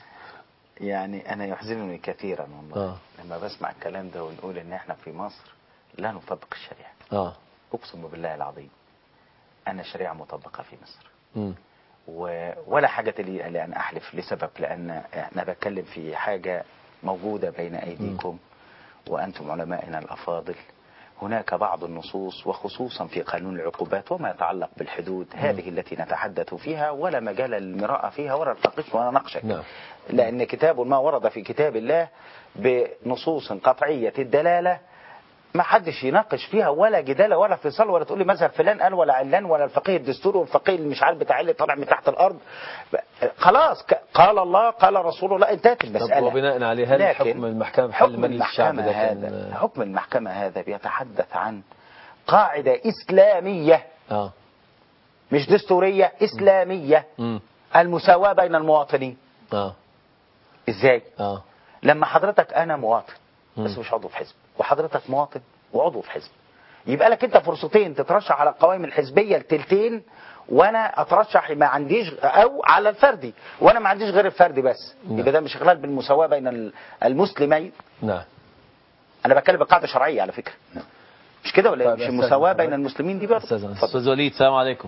يعني انا يحزنني كثيرا والله آه. لما بسمع الكلام ده ونقول ان احنا في مصر لا نطبق الشريعه آه اقسم بالله العظيم ان الشريعه مطبقه في مصر مم. و... ولا حاجة لي لأن أحلف لسبب لأن أنا بتكلم في حاجة موجودة بين أيديكم وأنتم علمائنا الأفاضل هناك بعض النصوص وخصوصا في قانون العقوبات وما يتعلق بالحدود هذه التي نتحدث فيها ولا مجال للمراءة فيها ولا النقاش ولا نقشك نعم. لأن كتاب ما ورد في كتاب الله بنصوص قطعية الدلالة ما حدش يناقش فيها ولا جدال ولا فصال ولا تقول لي مذهب فلان قال ولا علان ولا الفقيه الدستوري والفقيه اللي مش عارف بتاع اللي طالع من تحت الارض ب- خلاص ك- قال الله قال رسول الله انتهت طب المساله وبناء عليه هل لكن حكم المحكمة بحل حكم مجلس الشعب المحكمة ده كان هذا حكم المحكمة هذا بيتحدث عن قاعدة إسلامية اه مش دستورية إسلامية امم المساواة بين المواطنين اه إزاي؟ اه لما حضرتك أنا مواطن مم. بس مش عضو في حزب وحضرتك مواطن وعضو في حزب يبقى لك أنت فرصتين تترشح على القوائم الحزبية التلتين وانا اترشح ما عنديش او على الفردي وانا ما عنديش غير الفردي بس نعم. يبقى ده مش اخلال بالمساواه بين ال- المسلمين نعم انا بتكلم بقاعده شرعيه على فكره مش كده ولا طيب مش يا أستاذ المساواه محمد. بين المسلمين دي برضه استاذ اتفضل. استاذ وليد السلام عليكم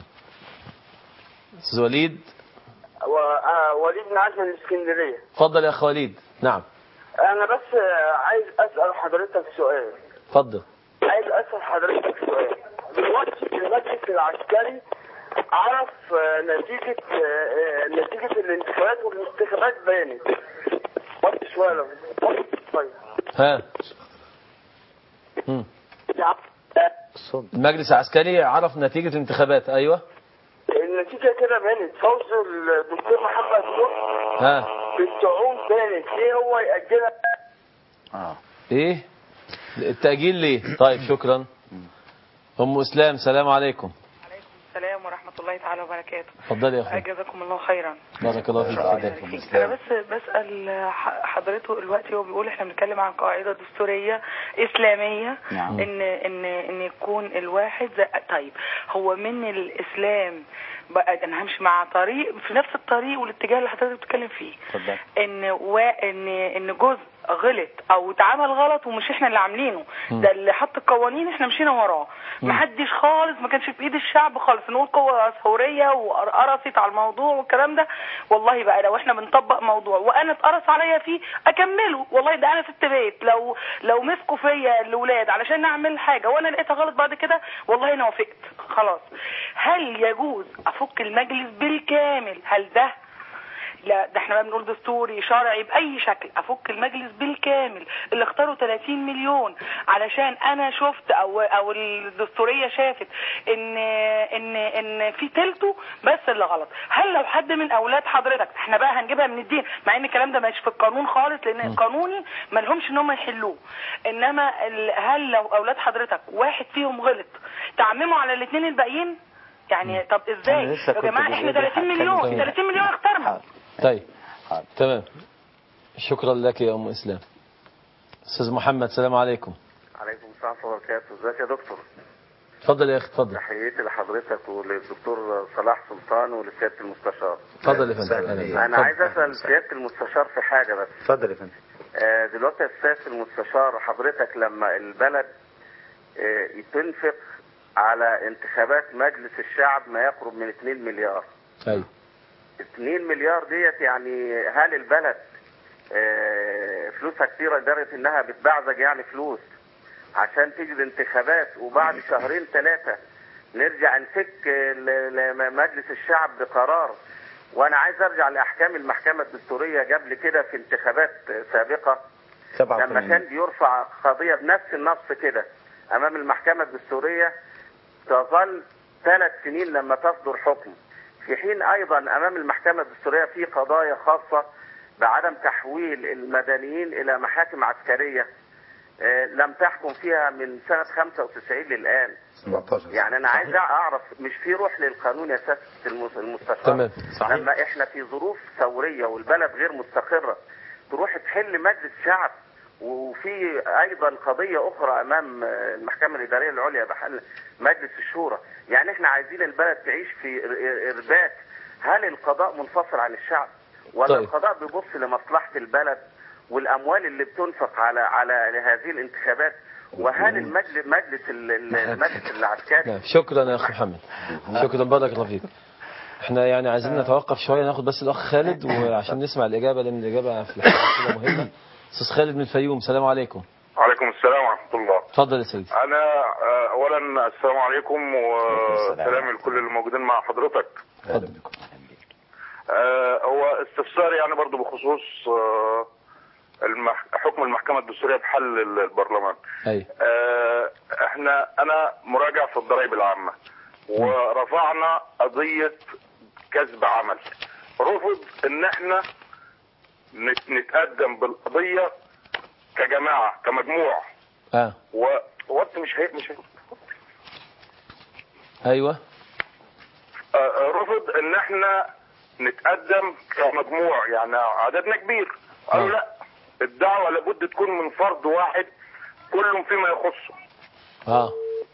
استاذ وليد و... آه وليد معاذ من الاسكندريه تفضل يا اخ وليد نعم انا بس آه، عايز اسال حضرتك سؤال تفضل عايز اسال حضرتك سؤال دلوقتي المجلس العسكري عرف آه، نتيجه آه، آه، نتيجه الانتخابات والانتخابات بانت وقت شويه لو وقت شويه ها مم. الصوت المجلس العسكري عرف نتيجة الانتخابات ايوه النتيجه كده بانت فوز الدكتور محمد نور ها بالطعون بانت ليه هو ياجلها اه ايه التأجيل ليه طيب شكرا ام اسلام سلام عليكم عليكم السلام ورحمة الله تعالى وبركاته اتفضلي يا اخوي أجزاكم الله خيرا بارك الله فيك عليكم اتفضلي. فيك. السلام. أنا بس بسأل ح- حضرته دلوقتي هو بيقول إحنا بنتكلم عن قاعدة دستورية إسلامية نعم. إن إن إن يكون الواحد زي طيب هو من الإسلام بقى أنا همشي مع طريق في نفس الطريق والاتجاه اللي حضرتك بتتكلم فيه اتفضل. ان و... ان ان جزء غلط او اتعمل غلط ومش احنا اللي عاملينه ده اللي حط القوانين احنا مشينا وراه محدش خالص ما كانش في ايد الشعب خالص نقول قوه ثوريه وقرصت على الموضوع والكلام ده والله بقى لو احنا بنطبق موضوع وانا اتقرص عليا فيه اكمله والله ده انا ست بيت لو لو مسكوا فيا الاولاد علشان اعمل حاجه وانا لقيتها غلط بعد كده والله انا وافقت خلاص هل يجوز افك المجلس بالكامل هل ده لا ده احنا بقى بنقول دستوري شرعي باي شكل افك المجلس بالكامل اللي اختاروا 30 مليون علشان انا شفت او او الدستوريه شافت ان ان ان في تلته بس اللي غلط هل لو حد من اولاد حضرتك احنا بقى هنجيبها من الدين مع ان الكلام ده مش في القانون خالص لان القانوني ما لهمش ان هم يحلوه انما ال- هل لو اولاد حضرتك واحد فيهم غلط تعمموا على الاثنين الباقيين يعني طب ازاي أنا لسه يا كنت جماعه جاي احنا لي 30 هتكلم مليون تمام. 30 مليون اختارنا حاضر. طيب حاضر. تمام شكرا لك يا ام اسلام استاذ محمد السلام عليكم عليكم السلام ورحمة الله وبركاته ازيك يا دكتور اتفضل يا اخي اتفضل تحياتي لحضرتك وللدكتور صلاح سلطان ولسيادة المستشار اتفضل يا فندم سهلا أهلا بيك. وسهلا. انا عايز اسأل سيادة المستشار في حاجة بس اتفضل يا فندم آه، دلوقتي يا سيادة المستشار حضرتك لما البلد آه، تنفق على انتخابات مجلس الشعب ما يقرب من 2 مليار ايوه 2 مليار ديت يعني هل البلد آه، فلوسها كتيرة لدرجة انها بتبعزج يعني فلوس عشان تيجي الانتخابات وبعد شهرين ثلاثة نرجع نفك ل- لمجلس الشعب بقرار وانا عايز ارجع لاحكام المحكمة الدستورية قبل كده في انتخابات سابقة لما 87 كان بيرفع قضية بنفس النص كده امام المحكمة الدستورية تظل ثلاث سنين لما تصدر حكم في حين ايضا امام المحكمة الدستورية في قضايا خاصة بعدم تحويل المدنيين الى محاكم عسكرية آه، لم تحكم فيها من سنة 95 للآن 17 يعني أنا عايز أعرف مش في روح للقانون يا سيادة المس- المستشار تمام. صحيح. لما إحنا في ظروف ثورية والبلد غير مستقرة تروح تحل مجلس شعب وفي أيضا قضية أخرى أمام آه، المحكمة الإدارية العليا بحل مجلس الشورى يعني إحنا عايزين البلد تعيش في إر- إرباك هل القضاء منفصل عن الشعب ولا طيب. القضاء بيبص لمصلحة البلد والاموال اللي بتنفق على على هذه الانتخابات وهل المجلس مجلس ال- ال- المجلس العسكري نعم شكرا يا اخ محمد شكرا بارك الله فيك احنا يعني عايزين نتوقف شويه ناخد بس الاخ خالد وعشان نسمع الاجابه لان الاجابه في الحقيقه كده مهمه استاذ خالد من الفيوم السلام عليكم وعليكم السلام ورحمة الله اتفضل يا سيدي أنا آه، أولا السلام عليكم وسلام لكل الموجودين مع حضرتك اتفضل آه، هو استفسار يعني برضو بخصوص آه، المح... حكم المحكمة الدستورية بحل البرلمان ايوه آه، احنا أنا مراجع في الضرائب العامة ورفعنا قضية كسب عمل رفض ان احنا نت- نتقدم بالقضية كجماعة كمجموع اه ووقت مش هي مش هي ايوه آه، رفض ان احنا نتقدم كمجموع يعني عددنا كبير قالوا آه. لا الدعوة لابد تكون من فرد واحد كل فيما يخصه اه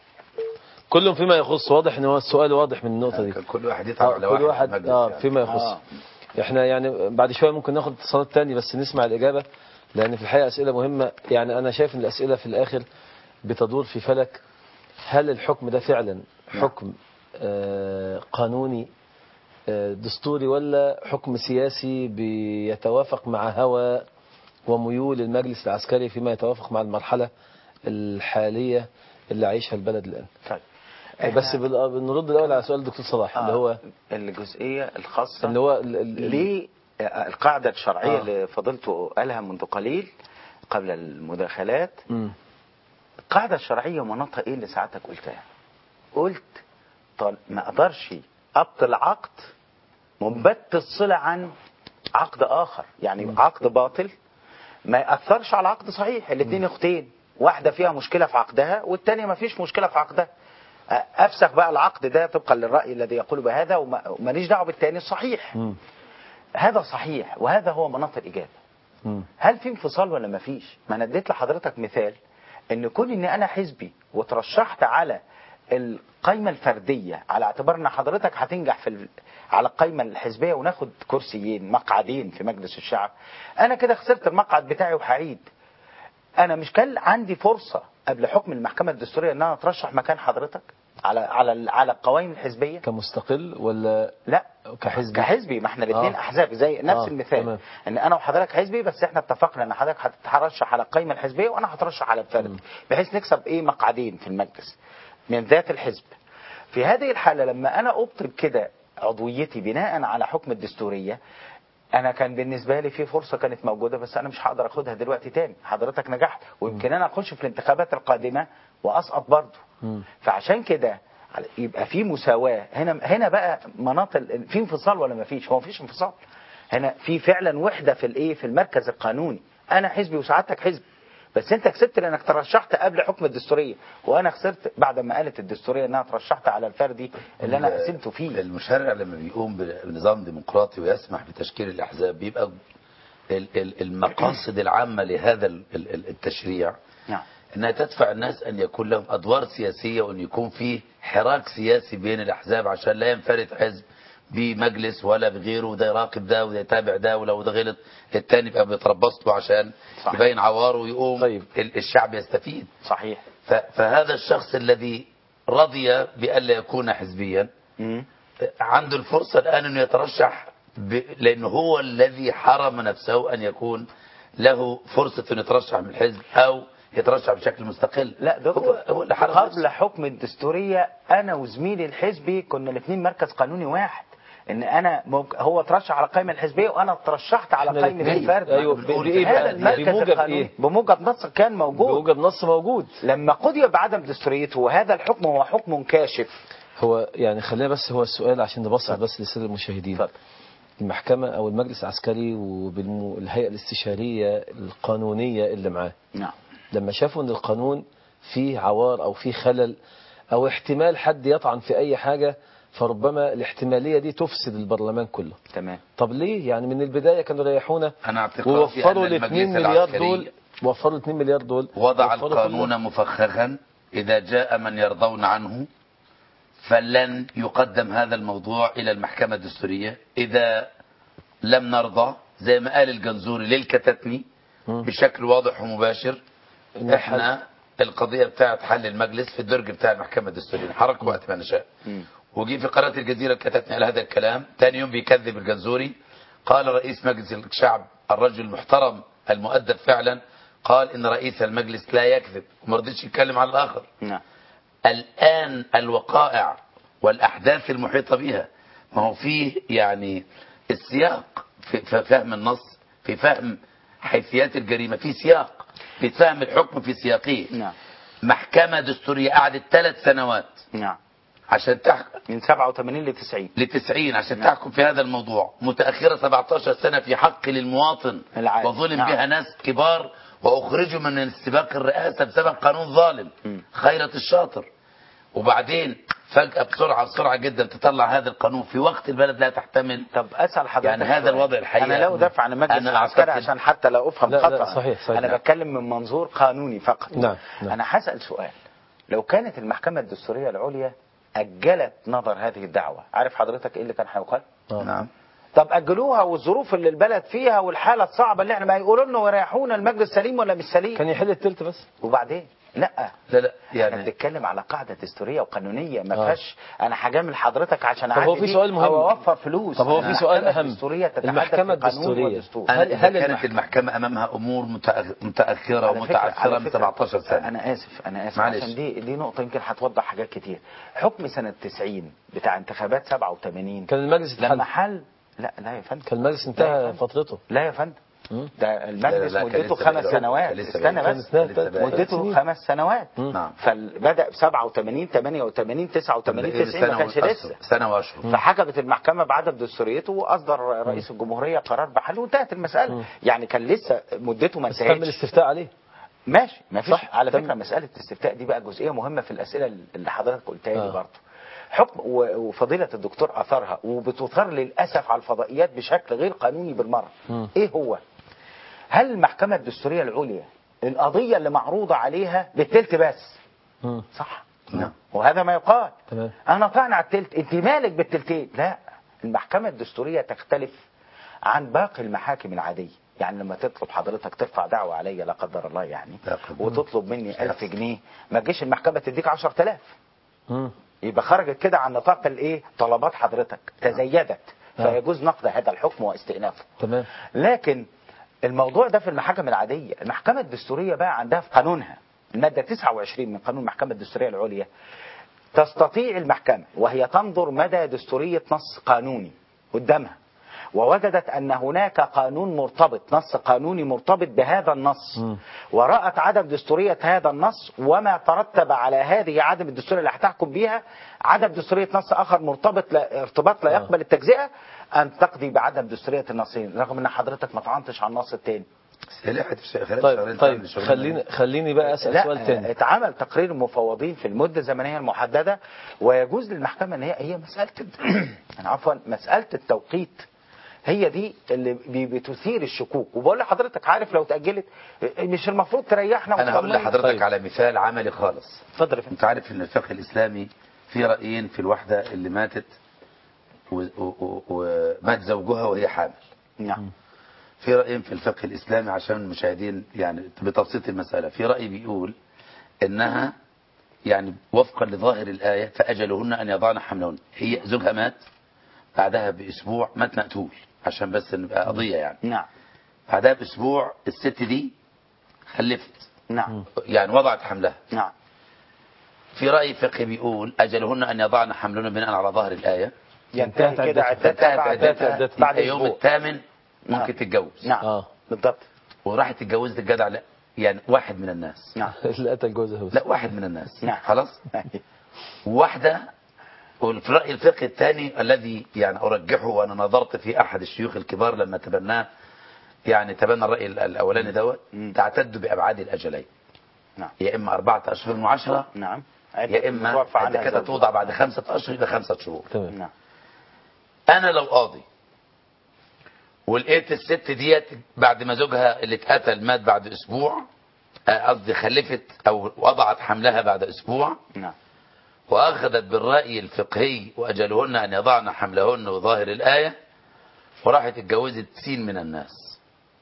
كلهم فيما يخص واضح ان هو السؤال واضح من النقطه دي كان كل واحد يتعب آه على كل واحد في المجلس اه يعني. فيما يخص احنا يعني بعد شويه ممكن ناخد اتصالات تاني بس نسمع الاجابه لان في الحقيقه اسئله مهمه يعني انا شايف ان الاسئله في الاخر بتدور في فلك هل الحكم ده فعلا حكم آه قانوني آه دستوري ولا حكم سياسي بيتوافق مع هوى وميول المجلس العسكري فيما يتوافق مع المرحله الحاليه اللي عايشها البلد الان طيب بس بال- بنرد الاول على سؤال الدكتور صلاح اللي هو الجزئية الخاصة اللي هو ال- ال- ال- ليه القاعدة الشرعية آه. اللي فضلته قالها منذ قليل قبل المداخلات مم. القاعدة الشرعية مناطها ايه اللي ساعتك قلتها قلت طل ما اقدرش ابطل عقد منبت الصلة عن عقد اخر يعني عقد باطل ما يأثرش على عقد صحيح الاثنين اختين واحدة فيها مشكلة في عقدها والتانية ما فيش مشكلة في عقدها أ- افسخ بقى العقد ده طبقا للرأي الذي يقول بهذا وما- وماليش دعوه بالتاني الصحيح مم. هذا صحيح وهذا هو مناط الإجابة مم. هل في انفصال ولا ما فيش ما انا اديت لحضرتك مثال ان كون ان انا حزبي وترشحت على القايمة الفردية على اعتبار ان حضرتك هتنجح في ال... على القايمة الحزبية وناخد كرسيين مقعدين في مجلس الشعب انا كده خسرت المقعد بتاعي وهعيد انا مش كان عندي فرصة قبل حكم المحكمة الدستورية ان انا اترشح مكان حضرتك على على على القوائم الحزبية كمستقل ولا لا كحزب كحزبي ما احنا الاثنين آه. احزاب زي نفس آه، المثال تمام. ان انا وحضرتك حزبي بس احنا اتفقنا ان حضرتك هتترشح على القائمه الحزبيه وانا هترشح على الفرد بحيث نكسب ايه مقعدين في المجلس من ذات الحزب في هذه الحاله لما انا ابطل كده عضويتي بناء على حكم الدستوريه انا كان بالنسبه لي في فرصه كانت موجوده بس انا مش هقدر اخدها دلوقتي تاني حضرتك نجحت ويمكن انا اخش في الانتخابات القادمه واسقط برضه فعشان كده يبقى في مساواه هنا هنا بقى مناطق في انفصال ولا ما فيش هو ما فيش انفصال هنا في فعلا وحده في الايه في المركز القانوني انا حزبي وسعادتك حزب بس انت كسبت لانك ترشحت قبل حكم الدستوريه وانا خسرت بعد ما قالت الدستوريه انها ترشحت على الفردي اللي انا قسمته فيه المشرع لما بيقوم بنظام ديمقراطي ويسمح بتشكيل الاحزاب بيبقى ال- ال- المقاصد العامه لهذا ال- ال- التشريع نعم انها تدفع الناس ان يكون لهم ادوار سياسيه وان يكون في حراك سياسي بين الاحزاب عشان لا ينفرد حزب بمجلس ولا بغيره وده يراقب ده وده يتابع ده ولو ده غلط التاني يبقى بيتربص له عشان صح. يبين عواره ويقوم طيب. ال- الشعب يستفيد صحيح ف- فهذا الشخص الذي رضي بألا يكون حزبيا مم. عنده الفرصة الآن أنه يترشح ب... لأنه هو الذي حرم نفسه أن يكون له فرصة أن يترشح من الحزب أو يترشح بشكل مستقل لا هو, دكتور هو اللي حرم قبل نفسه. حكم الدستوريه انا وزميلي الحزبي كنا الاثنين مركز قانوني واحد ان انا موج... هو ترشح على القائمه الحزبيه وانا ترشحت على إحنا قائمه الاتنين. الفرد أيوة، بنقول بإيه هذا بقى؟ المركز بموجب القانوني إيه؟ بموجب نص كان موجود بوجب نص موجود لما قضي بعدم دستوريته وهذا الحكم هو حكم كاشف هو يعني خلينا بس هو السؤال عشان نبسط بس للساده المشاهدين اتفضل. المحكمة أو المجلس العسكري وبالهيئة الاستشارية القانونية اللي معاه نعم لما شافوا أن القانون فيه عوار أو فيه خلل أو احتمال حد يطعن في أي حاجة فربما الاحتمالية دي تفسد البرلمان كله تمام طب ليه يعني من البداية كانوا ريحونا أنا اعتقادي ووفروا أن ال 2 المجلس مليار العسكري دول وفروا ال 2 مليار دول وضع وفروا القانون مفخخا إذا جاء من يرضون عنه فلن يقدم هذا الموضوع إلى المحكمة الدستورية إذا لم نرضى زي ما قال الجنزوري للكتتني مم. بشكل واضح ومباشر إن احنا القضية بتاعت حل المجلس في الدرج بتاع المحكمة الدستورية نحرك وقت ما نشاء مم. وجي في قناة الجزيرة كتبني على هذا الكلام تاني يوم بيكذب الجنزوري قال رئيس مجلس الشعب الرجل المحترم المؤدب فعلا قال ان رئيس المجلس لا يكذب وما رضيش يتكلم على الاخر نعم الآن الوقائع والأحداث المحيطة بها ما هو فيه يعني السياق في في فهم النص في فهم حيثيات الجريمة في سياق في فهم الحكم في سياقه نعم محكمة دستورية قعدت ثلاث سنوات نعم عشان تحكم من 87 ل 90 لتسعين عشان نعم. تحكم في هذا الموضوع متأخرة 17 سنة في حق للمواطن العادي. وظلم نعم. بها ناس كبار وأخرجوا من السباق الرئاسة بسبب قانون ظالم مم. خيرة الشاطر وبعدين فجأة بسرعة بسرعة جدا تطلع هذا القانون في وقت البلد لا تحتمل طب اسال حضرتك يعني هذا سؤال. الوضع الحقيقة انا لا ادافع عن المجلس أنا العسكري أعتقد- عشان حتى لا افهم لا، لا، خطا صحيح، صحيح. انا نعم. بتكلم من منظور قانوني فقط نعم، نعم. انا هسال سؤال لو كانت المحكمه الدستوريه العليا اجلت نظر هذه الدعوه عارف حضرتك ايه اللي كان هيقال آه. نعم طب اجلوها والظروف اللي البلد فيها والحاله الصعبه اللي احنا ما يقولوا لنا ويريحونا المجلس سليم ولا مش سليم كان يحل التلت بس وبعدين لا لا لا احنا يعني بنتكلم على قاعده دستوريه وقانونيه ما آه. فيهاش انا هجامل حضرتك عشان طب هو اعدي في دي سؤال مهم. او اوفر فلوس طب هو في سؤال المحكمة أهم. الدستوريه تتحدث المحكمة في قانون الدستورية. ودستور. أنا هل- إذا هل كانت المحكمة- المحكمة أمامها أمور متأخ- متأخرة على فكرة- ومتعثرة على من فكرة- 17 سنة انا اسف انا اسف معلش. عشان دي دي نقطه يمكن هتوضح حاجات كتير حكم سنه 90 بتاع انتخابات 87 كان المجلس لما اتحل حل لا لا يا فندم كان المجلس لا يا انتهى فندم. فترته لا يا فندم مم. ده المجلس لا، لا، كان مدته لسه خمس بعيد. سنوات كان لسه استنى بعيد. بس كان لسه بعيد. مدته سنين. خمس سنوات نعم فبدأ ب 87 88 89 90 ما كانش لسه سنة وأشهر فحكمت المحكمة بعدم دستوريته وأصدر رئيس الجمهورية قرار بحل وانتهت المسألة يعني كان لسه مدته ما بس تم انتهتش الاستفتاء عليه ماشي ما فيش صح. على تم. فكرة مسألة الاستفتاء دي بقى جزئية مهمة في الأسئلة اللي حضرتك قلتها لي آه. برضه حكم و- وفضيلة الدكتور أثرها وبتثار للأسف على الفضائيات بشكل غير قانوني بالمرة مم. إيه هو هل المحكمة الدستورية العليا القضية اللي معروضة عليها بالتلت بس مم. صح نعم وهذا ما يقال تمام انا طعن على التلت انت مالك بالتلتين لا المحكمة الدستورية تختلف عن باقي المحاكم العادية يعني لما تطلب حضرتك ترفع دعوة عليا لا قدر الله يعني لا قدر. وتطلب مني ألف جنيه ما تجيش المحكمة تديك عشر تلاف مم. يبقى خرجت كده عن نطاق الايه طلبات حضرتك تزيدت آه. فيجوز نقض هذا الحكم واستئنافه تمام لكن الموضوع ده في المحاكم العادية المحكمة الدستورية بقى عندها في قانونها المادة 29 من قانون المحكمة الدستورية العليا تستطيع المحكمة وهي تنظر مدى دستورية نص قانوني قدامها ووجدت أن هناك قانون مرتبط نص قانوني مرتبط بهذا النص ورأت عدم دستورية هذا النص وما ترتب على هذه عدم الدستورية اللي هتحكم بيها عدم دستورية نص آخر مرتبط لا ارتباط لا يقبل التجزئة أن تقضي بعدم دستورية النصين رغم أن حضرتك ما طعنتش على النص التاني سلاحة في خلال شهرين طيب طيب تعمل شغلانة. خليني خليني بقى اسال سؤال لا تاني اتعمل تقرير المفوضين في المدة الزمنية المحددة ويجوز للمحكمة ان هي هي مسألة يعني عفوا مسألة التوقيت هي دي اللي بي- بتثير الشكوك وبقول لحضرتك عارف لو اتأجلت مش المفروض تريحنا انا هقول وتطمنا. لحضرتك طيب. على مثال عملي خالص اتفضل يا فندم انت عارف ان الفقه الاسلامي في رايين في الواحده اللي ماتت و- و- و- ومات زوجها وهي حامل نعم في رايين في الفقه الاسلامي عشان المشاهدين يعني بتبسيط المساله في راي بيقول انها يعني وفقا لظاهر الايه فاجلهن ان يضعن حملهن هي زوجها مات بعدها باسبوع مات مقتول عشان بس نبقى قضيه يعني نعم بعدها باسبوع الست دي خلفت نعم يعني وضعت حملها نعم في رأي فقهي بيقول أجلهن أن يضعن حملهن بناء على ظاهر الآية ينتهي انتهت كده عدتها. عدتها انتهت بعد عدتها عدتها. بعد يبقى يوم اسبوع الثامن نعم. ممكن تتجوز نعم اه بالضبط وراحت اتجوزت الجدع لا يعني واحد من الناس نعم اللي قتل جوزها بس لا واحد من الناس نعم. خلاص واحدة وفي الرأي الفقهي الثاني الذي يعني أرجحه وأنا نظرت في أحد الشيوخ الكبار لما تبناه يعني تبنى الرأي الأولاني دوت مم. تعتد بأبعاد الأجلين نعم يا إما أربعة أشهر وعشرة نعم يا إما متوفى عنها إذا كانت زوجها. توضع بعد خمسة أشهر يبقى خمسة شهور تمام نعم انا لو قاضي ولقيت الست ديت بعد ما زوجها اللي اتقتل مات بعد اسبوع آه، قصدي خلفت او وضعت حملها بعد اسبوع نعم واخذت بالراي الفقهي واجلهن ان يضعن حملهن وظاهر الايه وراحت اتجوزت سين من الناس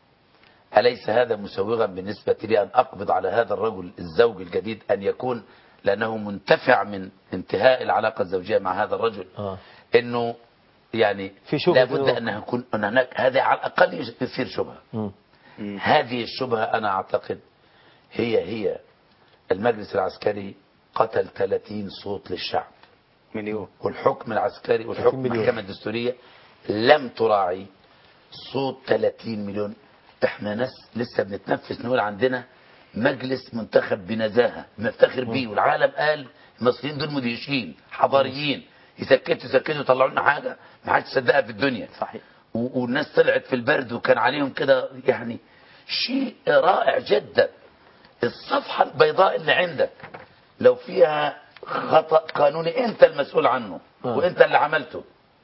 اليس هذا مسوغا بالنسبه لي ان اقبض على هذا الرجل الزوج الجديد ان يكون لانه منتفع من انتهاء العلاقه الزوجيه مع هذا الرجل اه انه يعني في شبهة لابد إنه- ان يكون ان هناك هذا على الاقل يثير شبهه مم. هذه الشبهه انا اعتقد هي هي المجلس العسكري قتل 30 صوت للشعب مليون والحكم العسكري والحكم مليون. المحكمه الدستوريه لم تراعي صوت 30 مليون احنا ناس لسه بنتنفس نقول عندنا مجلس منتخب بنزاهه نفتخر بيه والعالم قال المصريين دول مدهشين حضاريين يسكتوا يسكتوا يطلعوا لنا حاجه ما حدش صدقها في الدنيا صحيح و- والناس طلعت في البرد وكان عليهم كده يعني شيء رائع جدا الصفحة البيضاء اللي عندك لو فيها خطأ قانوني انت المسؤول عنه آه. وانت اللي عملته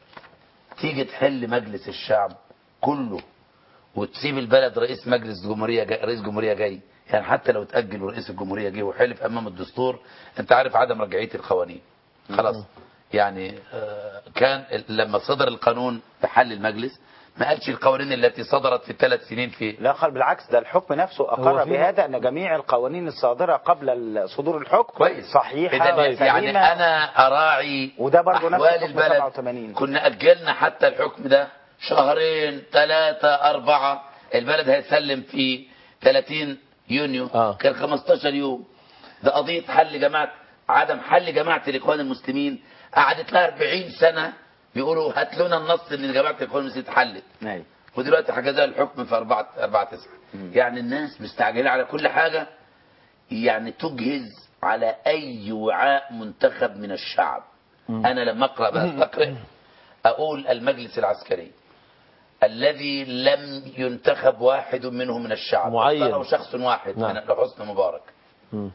تيجي تحل مجلس الشعب كله وتسيب البلد رئيس مجلس جمهورية جاي رئيس جمهورية جاي يعني حتى لو تأجل ورئيس الجمهورية جه وحلف أمام الدستور أنت عارف عدم رجعية القوانين خلاص يعني آه، كان ال- لما صدر القانون بحل المجلس ما قالش القوانين التي صدرت في الثلاث سنين في لا قال بالعكس ده الحكم نفسه هو أقر في- بهذا أن جميع القوانين الصادرة قبل ال- صدور الحكم كويس صحيحة إذا يعني وسليمة. أنا أراعي وده برضه نفس أحوال الحكم البلد 87. كنا أجلنا حتى الحكم ده شهرين ثلاثة أربعة البلد هيسلم في 30 يونيو آه. كان 15 يوم ده قضية حل جماعة عدم حل جماعة الإخوان المسلمين قعدت لها 40 سنة بيقولوا هات لنا النص ان جماعة الإخوان المسلمين اتحلت أيوة. ودلوقتي حجزها الحكم في 4 4 9 يعني الناس مستعجلين على كل حاجة يعني تجهز على أي وعاء منتخب من الشعب أنا لما أقرأ بستقرأ أقول المجلس العسكري الذي لم ينتخب واحد منه من الشعب معين. اختاره شخص واحد نعم. من لحسن مبارك مم.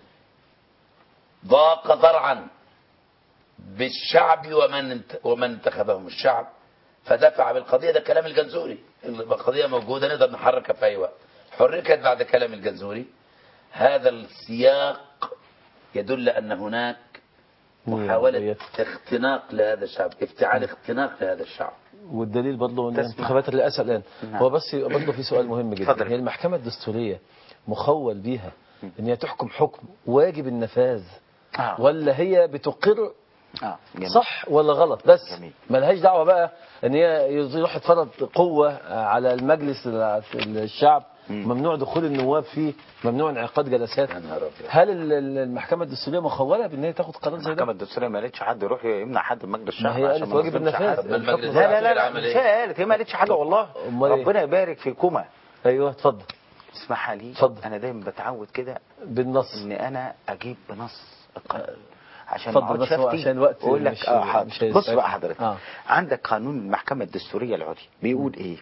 ضاق ذرعا بالشعب ومن انت- ومن انتخبهم الشعب فدفع بالقضية ده كلام الجنزوري القضية موجودة نقدر نحركها في أي وقت حركت بعد كلام الجنزوري هذا السياق يدل أن هناك محاولة اختناق لهذا الشعب افتعال اختناق لهذا الشعب والدليل برضه ان تسمع. انتخابات الرئاسه الان نعم. هو بس برضه في سؤال مهم جدا اتفضل. هي المحكمه الدستوريه مخول بيها ان هي تحكم حكم واجب النفاذ آه. ولا هي بتقر آه. جميل. صح ولا غلط بس جميل. ملهاش دعوه بقى ان هي يروح تفرض قوه على المجلس الشعب ممنوع دخول النواب فيه ممنوع انعقاد جلسات يا نهار أبيض. هل ال- ال- المحكمه الدستوريه مخوله بان هي تاخد قرار زي المحكمه ده؟ الدستوريه ما قالتش حد يروح يمنع حد من مجلس الشعب ما هي عشان قالت ما واجب نظلمش النفاذ. حد. طب ما المجلس لا لا لا لا العسكري مش عمل هي إيه؟ قالت هي ما قالتش حاجه والله أمال إيه؟ ربنا يبارك فيكما ايوه اتفضل اسمح لي اتفضل. انا دايما بتعود كده بالنص ان انا اجيب بنص القانون عشان اتفضل ما اقعدش بس هو افتي عشان الوقت واقول لك مش- اه مش حاضر هيسعفنا. بص بقى حضرتك آه. عندك قانون المحكمه الدستوريه العليا بيقول ايه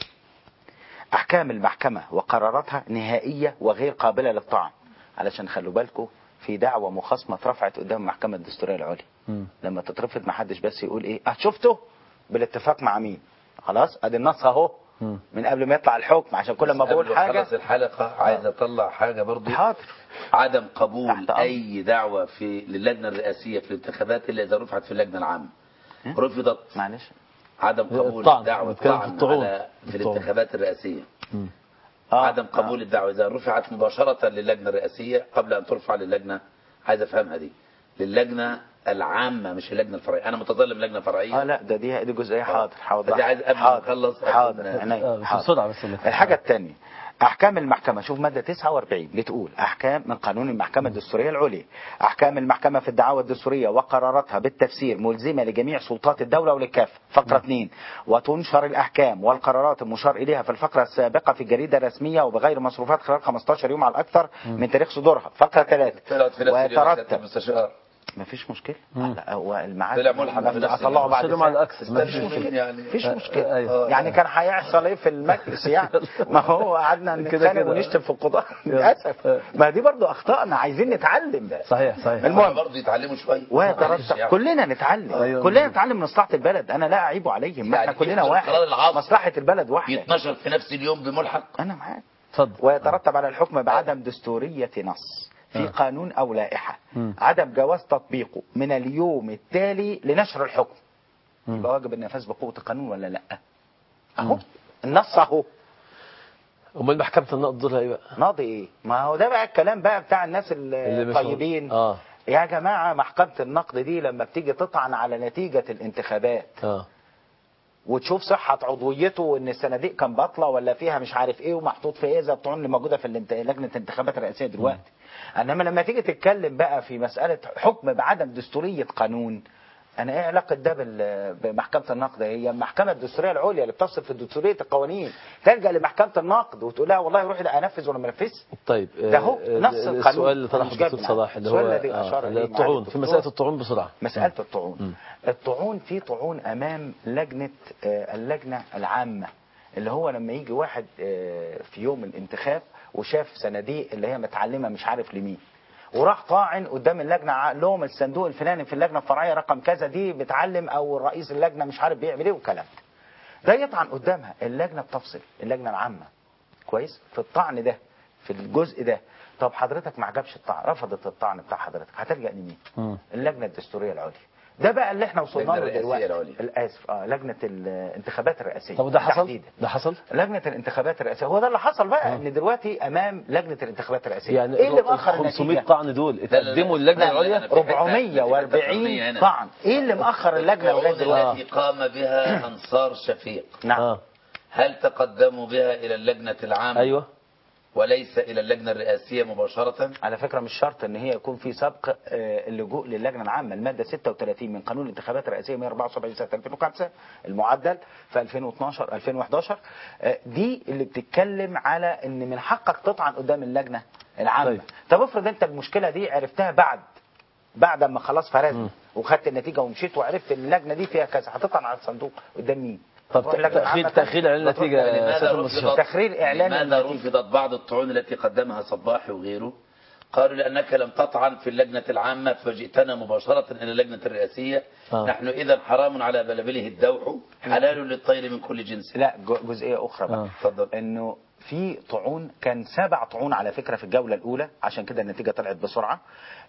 احكام المحكمه وقراراتها نهائيه وغير قابله للطعن علشان خلوا بالكم في دعوه مخاصمه اترفعت قدام المحكمه الدستوريه العليا مم. لما تترفض ما حدش بس يقول ايه اه شفته بالاتفاق مع مين خلاص ادي النص اهو مم. من قبل ما يطلع الحكم عشان كل ما قبل بقول حاجه أخلص الحلقة عايز أطلع حاجة برضو حاضر عدم قبول تحت أمر. أي دعوة في للجنة الرئاسية في الانتخابات إلا إذا رفعت في اللجنة العامة رفضت معلش عدم قبول الطعن. دعوة بنتكلم في طعن الطعون. على في الطعون. الانتخابات الرئاسية آه. عدم قبول الدعوة إذا رفعت مباشرة للجنة الرئاسية قبل أن ترفع للجنة عايز أفهمها دي للجنة العامة مش اللجنة الفرعية أنا متظلم لجنة فرعية اه لا ده دي دي جزئيه حاضر حاضر فدي عايز قبل ما حاضر نخلص حاضر أكون- عينيا، آه، بس حاضر. بسرعه بس الله. الحاجه الثانيه احكام المحكمه شوف ماده 49 بتقول احكام من قانون المحكمه الدستوريه العليا احكام المحكمه في الدعاوى الدستوريه وقراراتها بالتفسير ملزمه لجميع سلطات الدوله وللكافه فقره 2 وتنشر الاحكام والقرارات المشار اليها في الفقره السابقه في الجريده الرسميه وبغير مصروفات خلال 15 يوم على الاكثر من تاريخ صدورها فقره 3 طلعت في نفس اليوم يا سيادة ويترتب المستشار ما فيش مشكله لا هو الميعاد طلع ملحق في نفس اطلعه اليوم. بعد سلم على ساعة. الاكثر ما فيش استنوا مشكله يعني مفيش آه، مشكله أيوة. يعني كان هيحصل ايه في المجلس يعني ما هو قعدنا كده نتخانق كده. ونشتم في القضاء للاسف ما دي برضو اخطائنا عايزين نتعلم صحيح صحيح المهم برضه يتعلموا شوية معلش ويترتب يعني. كلنا نتعلم أيوة. كلنا نتعلم من مصلحه البلد انا لا اعيب عليهم ما احنا يعني كلنا يحصل واحد قرار العصر. مصلحه البلد واحده يتنشر في نفس اليوم بملحق انا معاك اتفضل ويترتب على الحكم بعدم دستورية نص في آه. قانون أو لائحة مم. عدم جواز تطبيقه من اليوم التالي لنشر الحكم مم. يبقى واجب النفاذ بقوة القانون ولا لا أهو النص أهو امال محكمه النقد دورها ايه بقى؟ ناضي إيه ما هو ده بقى الكلام بقى بتاع الناس اللي مش الطيبين اه يا جماعة محكمة النقد دي لما بتيجي تطعن على نتيجة الانتخابات اه وتشوف صحة عضويته وان الصناديق كان باطلة ولا فيها مش عارف ايه ومحطوط في ايه زي الطعون اللي موجودة في الانت- لجنة الانتخابات الرئاسية دلوقتي انما لما تيجي تتكلم بقى في مسألة حكم بعدم دستورية قانون انا ايه علاقة ده بال- بمحكمة النقد هي المحكمة الدستورية العليا اللي بتفصل في دستورية القوانين تلجأ لمحكمة النقد وتقول لها والله روحي ده انفذ ولا ما انفذش طيب آه، ده هو آه، نفس القانون. السؤال اللي طرحه مش جايب الدكتور من صلاح اللي السؤال هو الذي أشار آه، إليه الطعون معالي في الدكتور. مساله الطعون بسرعه مسألة الطعون الطعون في طعون أمام لجنة آه، اللجنة العامة اللي هو لما يجي واحد آه، في يوم الانتخاب وشاف صناديق اللي هي متعلمة مش عارف لمين وراح طاعن قدام اللجنة قال لهم الصندوق الفلاني في اللجنة الفرعية رقم كذا دي بتعلم أو رئيس اللجنة مش عارف بيعمل إيه والكلام ده ده يطعن قدامها اللجنة بتفصل اللجنة العامة كويس في الطعن ده في الجزء ده طب حضرتك ما عجبش الطعن رفضت الطعن بتاع حضرتك هتلجأ لمين مم. اللجنة الدستورية العليا ده بقى اللي احنا وصلنا اللجنة له الرئاسية دلوقتي العليا. الاسف اه لجنة الانتخابات الرئاسية طب وده حصل؟ تحديداً. ده حصل؟ لجنة الانتخابات الرئاسية هو ده اللي حصل بقى ان دلوقتي امام لجنة الانتخابات الرئاسية يعني ايه اللي مأخر 500 النتيجة طعن دول لا، لا، لا. اتقدموا اللجنه لا، لا، العليا أنا في حتة- في حتة قانونية 440 هنا. طعن ايه اللي مأخر اللجنة لغاية الطعون دلوقتي التي قام بها أنصار شفيق نعم اه هل تقدموا بها إلى اللجنة العامة ايوه وليس إلى اللجنة الرئاسية مباشرة على فكرة مش شرط ان هي يكون في سبق آه، اللجوء للجنة العامة المادة 36 من قانون الانتخابات الرئاسية 174 سنة 2005 المعدل في 2012 2011 آه، دي اللي بتتكلم على ان من حقك تطعن قدام اللجنة العامة طيب. طب افرض انت المشكلة دي عرفتها بعد بعد ما خلاص فرزت وخدت النتيجة ومشيت وعرفت ان اللجنة دي فيها كذا هتطعن على الصندوق قدام مين؟ طب تروح اللجنة تاخير العامة تاخير اعلان تاني؟ النتيجه يا لماذا سياده المستشار رفضت تخرير إعلان لماذا النتيجة. رفضت بعض الطعون التي قدمها صباحي وغيره قالوا لأنك لم تطعن في اللجنة العامة فجئتنا مباشرة إلى اللجنة الرئاسية آه. نحن إذا حرام على بلبله الدوح حلال للطير من كل جنس لا جو- جزئيه اخرى بقى آه. اتفضل. انه في طعون كان سبع طعون على فكره في الجوله الاولى عشان كده النتيجه طلعت بسرعه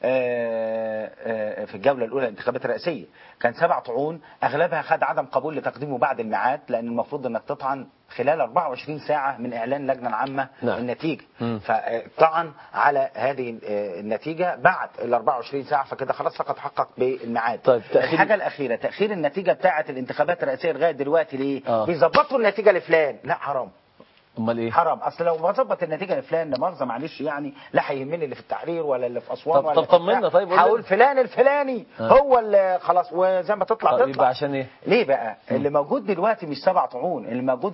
آه، آه، في الجوله الاولى الانتخابات الرئاسيه كان سبع طعون اغلبها خد عدم قبول لتقديمه بعد الميعاد لان المفروض انك تطعن خلال 24 ساعه من اعلان اللجنه العامه نعم. النتيجه مم. فطعن على هذه آه، النتيجه بعد ال 24 ساعه فكده خلاص فقد حقق بالميعاد طيب، تأخير- الحاجه الاخيره تاخير النتيجه بتاعه الانتخابات الرئاسيه لغايه دلوقتي ليه آه. بيظبطوا النتيجه لفلان لا حرام امال ايه حرام اصل لو بظبط النتيجه لفلان لا مؤاخذه معلش يعني لا هيهمني اللي في التحرير ولا اللي في اسوان طب- ولا طب في طمنا بتاع. طيب قول هقول لنا. فلان الفلاني آه. هو اللي خلاص وزي ما تطلع طب تطلع يبقى عشان ايه ليه بقى؟ اللي موجود دلوقتي مش سبع طعون، اللي موجود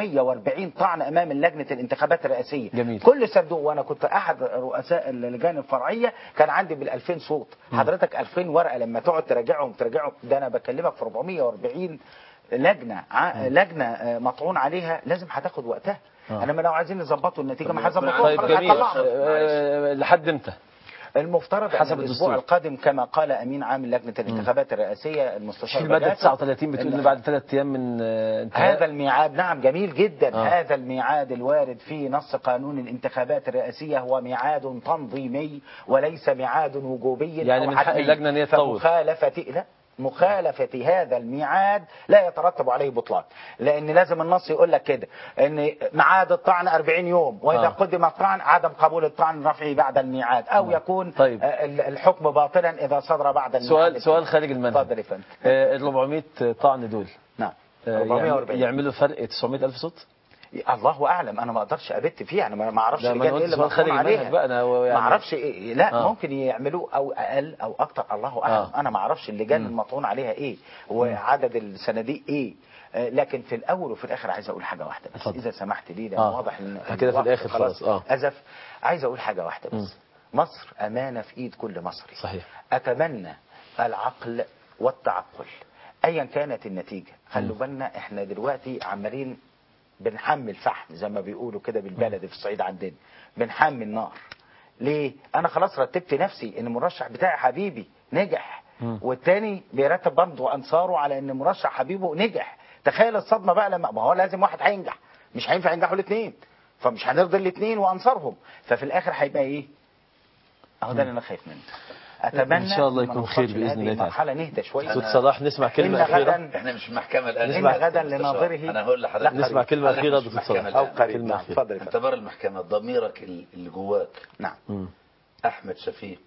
440 طعن امام لجنه الانتخابات الرئاسيه. جميل. كل صندوق وانا كنت احد رؤساء اللجان الفرعيه كان عندي بال 2000 صوت، حضرتك 2000 ورقه لما تقعد تراجعهم تراجعهم ده انا بكلمك في 440 لجنه ع- لجنه آه، مطعون عليها لازم هتاخد وقتها. آه. انما لو عايزين يظبطوا النتيجه ما طب هيظبطوها طيب خلاص جميل هيطلعوا. آه، لحد امتى المفترض حسب ان الاسبوع الدستور. القادم كما قال امين عام لجنه الانتخابات الرئاسيه في المستشار الماده بجاتو، 39 بتقول ان إن- بعد ثلاث ايام من آه، انتهاء هذا الميعاد نعم جميل جدا آه. آه. هذا الميعاد الوارد في نص قانون الانتخابات الرئاسية هو ميعاد تنظيمي وليس ميعاد وجوبي يعني أو من حق حتمي. اللجنة إن هي تطول. فمخالفة لا مخالفة هذا الميعاد لا يترتب عليه بطلان لأن لازم النص يقول لك كده أن ميعاد الطعن 40 يوم وإذا آه. آه. قدم الطعن عدم قبول الطعن رفعه بعد الميعاد أو يكون طيب. آه، ال- الحكم باطلا إذا صدر بعد الميعاد سؤال سؤال خارج المنهج اتفضل يا فندم آه، ال 400 طعن دول نعم آه، 440 يعملوا فرق 900 ألف صوت الله اعلم انا ما اقدرش ابت فيه انا ما ما اعرفش لا، ما اللجان أنا ايه قلت اللي سؤال خارج محكوم المنهج عليها بقى، أنا هو يعني- ما اعرفش إيه لا آه. آه. ممكن يعملوه او اقل او اكتر الله اعلم آه. آه. انا ما اعرفش اللجان المطعون عليها ايه وعدد الصناديق ايه آه، لكن في الاول وفي الاخر عايز اقول حاجه واحده بس اتفضل. اذا سمحت لي ده آه. واضح ان كده في الوقت الآخر خلاص، آه. ازف عايز اقول حاجه واحده بس مصر امانه في ايد كل مصري صحيح. اتمنى العقل والتعقل ايا كانت النتيجه خلوا بالنا احنا دلوقتي عمالين بنحمل فحم زي ما بيقولوا كده بالبلد في الصعيد عندنا بنحمل نار ليه انا خلاص رتبت نفسي ان المرشح بتاعي حبيبي نجح والتاني بيرتب برضه انصاره على ان مرشح حبيبه نجح تخيل الصدمه بقى لما ما هو لازم واحد هينجح مش هينفع ينجحوا الاثنين فمش هنرضي الاثنين وانصارهم ففي الاخر هيبقى ايه اهو ده اللي انا خايف منه اتمنى إن شاء الله ما يكون نوصلش خير بإذن لهذه الله تعالى. المرحله نهدى شويه أستاذ صلاح نسمع كلمة إن أخيرة غدا احنا مش في محكمة الآن إن نسمع غدا المستشار. لناظره أنا هقول لحضرتك لا نسمع كلمة أنا أخيرة مش دكتور محكمة صلاح او الآن. قريب كلمة نعم أخيرة. اتفضل يا فندم. اعتبار المحكمة ضميرك اللي جواك نعم مم. أحمد شفيق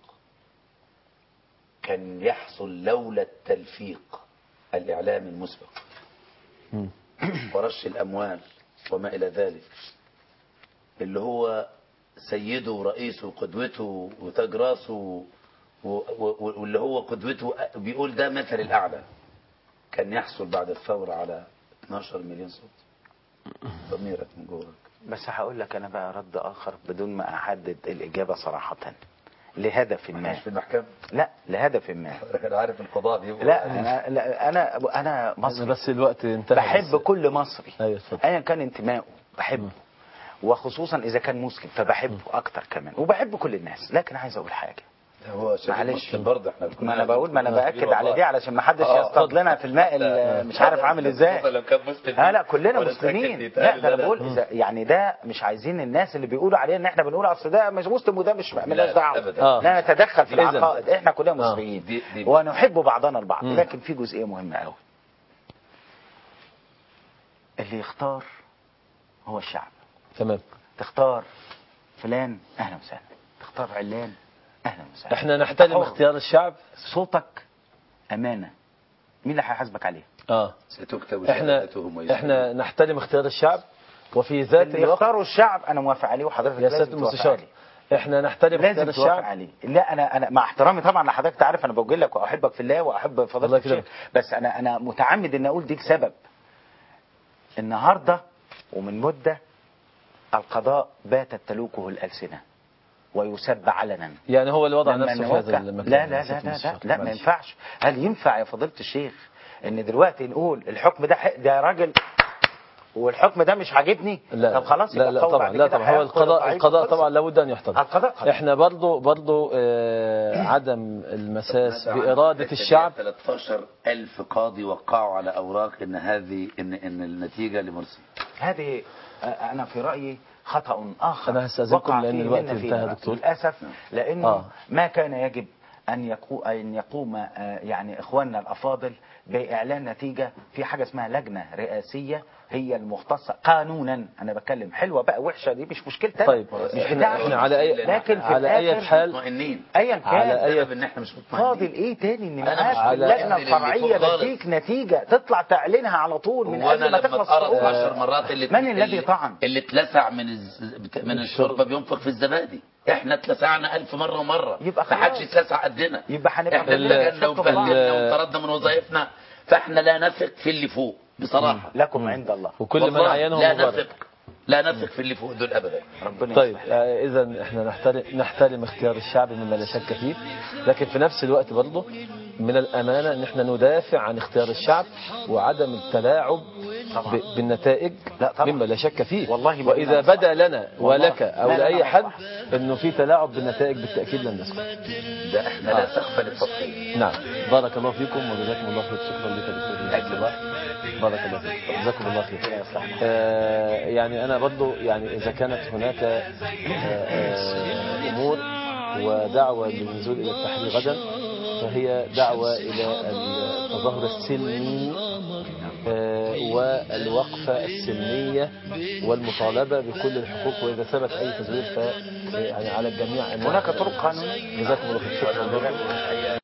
كان يحصل لولا التلفيق الإعلامي المسبق مم. ورش الأموال وما إلى ذلك اللي هو سيده ورئيسه وقدوته وتاج راسه و- و- واللي هو قدوته بيقول ده مثل الأعلى كان يحصل بعد الثورة على 12 مليون صوت ضميرك من جواك بس هقول لك انا بقى رد اخر بدون ما احدد الاجابه صراحه لهدف ما مش في المحكمة لا لهدف ما أنا عارف القضاء بيبقوا لا انا لا انا انا أنا مصري بس الوقت انتهى بحب بس. كل مصري أيوة اتفضل ايا كان انتمائه بحبه وخصوصا اذا كان مسلم فبحبه اكتر كمان وبحب كل الناس لكن عايز اقول حاجه هو شديد معلش. مسلم برضه احنا ما انا بقول ما انا كنا باكد مسلمين على دي والله. علشان ما حدش آه، يصطاد لنا في الماء ال- مش عارف عامل ازاي لو كان مسلم لا لا كلنا ولا مسلمين ساكت لا يتقال ده انا لا. بقول إذا يعني ده مش عايزين الناس اللي بيقولوا علينا ان احنا بنقول اصل ده مش مسلم وده مش مالناش لا، دعوه أبداً. آه. لا نتدخل في إذن. العقائد احنا كلنا مصريين دي- دي- ونحب بعضنا البعض مم. لكن في جزئيه مهمه قوي اللي يختار هو الشعب تمام تختار فلان اهلا وسهلا تختار علان اهلا وسهلا احنا نحترم أنت حر. اختيار الشعب صوتك امانه مين اللي هيحاسبك عليه اه ستكتب احنا شهادتهم ويسألون. احنا نحترم اختيار الشعب وفي ذات اللي الوقت يختاروا الشعب انا موافق عليه وحضرتك يا لازم سياده توافق المستشار عليه. احنا نحترم اختيار لازم توافق الشعب عليه لا انا انا مع احترامي طبعا لحضرتك تعرف انا بوجه لك واحبك في الله واحب الله فضيله الشيخ يكرمك. بس انا انا متعمد ان اقول ديك سبب النهارده ومن مده القضاء باتت تلوكه الالسنه ويسب علنا يعني هو اللي وضع لما نفسه في هذا نوقع- المكان لا لا يا لا سيادة لا لا, المستشار. لا ما معلش. ينفعش هل ينفع يا فضيله الشيخ ان دلوقتي نقول الحكم ده حق- ده راجل والحكم ده مش عاجبني لا طب خلاص لا يبقى لا القول طبعا بعد لا كده طبعا هو هياخد القضاء الضعيف القضاء وخلص. طبعا لابد ان يحتضن القضاء قضاء. احنا برضو برضو آه عدم المساس بإرادة الشعب 13 ألف قاضي وقعوا على أوراق إن هذه إن إن النتيجة لمرسي هذه آه، انا في رايي خطا اخر أنا هستأذنكم وقع لأن فيه الوقت منا انتهى فينا يا دكتور. للاسف لانه آه. ما كان يجب أن يقو أن يقوم آه، يعني إخواننا الأفاضل بإعلان نتيجة في حاجة اسمها لجنة رئاسية هي المختصة قانونا أنا بتكلم حلوة بقى وحشة دي مش مشكلتنا طيب مش احنا, بتاعتي. احنا على اي لكن في على اي الآخر حال مطمئنين أيا كان على أي السبب ان احنا مش مطمئنين فاضل ايه تاني ان أنا معاك مش على- اللجنه اللي الفرعيه فوق خالص. تديك نتيجه تطلع تعلنها على طول من وانا قبل ما لما تخلص اتقرض الصعود. عشر مرات اللي من الذي طعن؟ اللي اتلسع من الز... بت- من الشوربه بينفخ في الزبادي احنا اتلسعنا ألف مرة ومرة يبقى ما حدش خلاص. اتلسع قدنا يبقى هنبقى احنا كلنا اتلجنا نحط في بعض. واتبهدلنا وانطردنا من وظائفنا فاحنا لا نثق في اللي فوق بصراحة لكم عند الله وكل من والله عينه لا مبارك نثق لا نثق في اللي فوق دول ابدا ربنا طيب يصلح. اذا احنا نحترم نحترم اختيار الشعب مما لا شك فيه لكن في نفس الوقت برضه من الامانه ان احنا ندافع عن اختيار الشعب وعدم التلاعب طبعا. ب- بالنتائج لا طبعا. مما لا شك فيه والله ما واذا لنا بدا لنا والله ولك او ما لنا لاي حد مصلحة. انه في تلاعب بالنتائج بالتاكيد لن نسكت ده احنا لا سقف للتضحية نعم بارك الله فيكم وجزاكم الله خير شكرا لك دكتور أجل الله. بارك الله فيكم جزاكم الله خير ربنا يصلحنا. آه، يعني أنا برضو يعني إذا كانت هناك آه، آه، أمور ودعوة للنزول إلى التحرير غدا فهي دعوة إلى التظاهر السلمي آه، والوقفة السلمية والمطالبة بكل الحقوق وإذا ثبت أي تزوير ف يعني على الجميع أن هناك طرق قانونية جزاكم الله خير شكرا لكم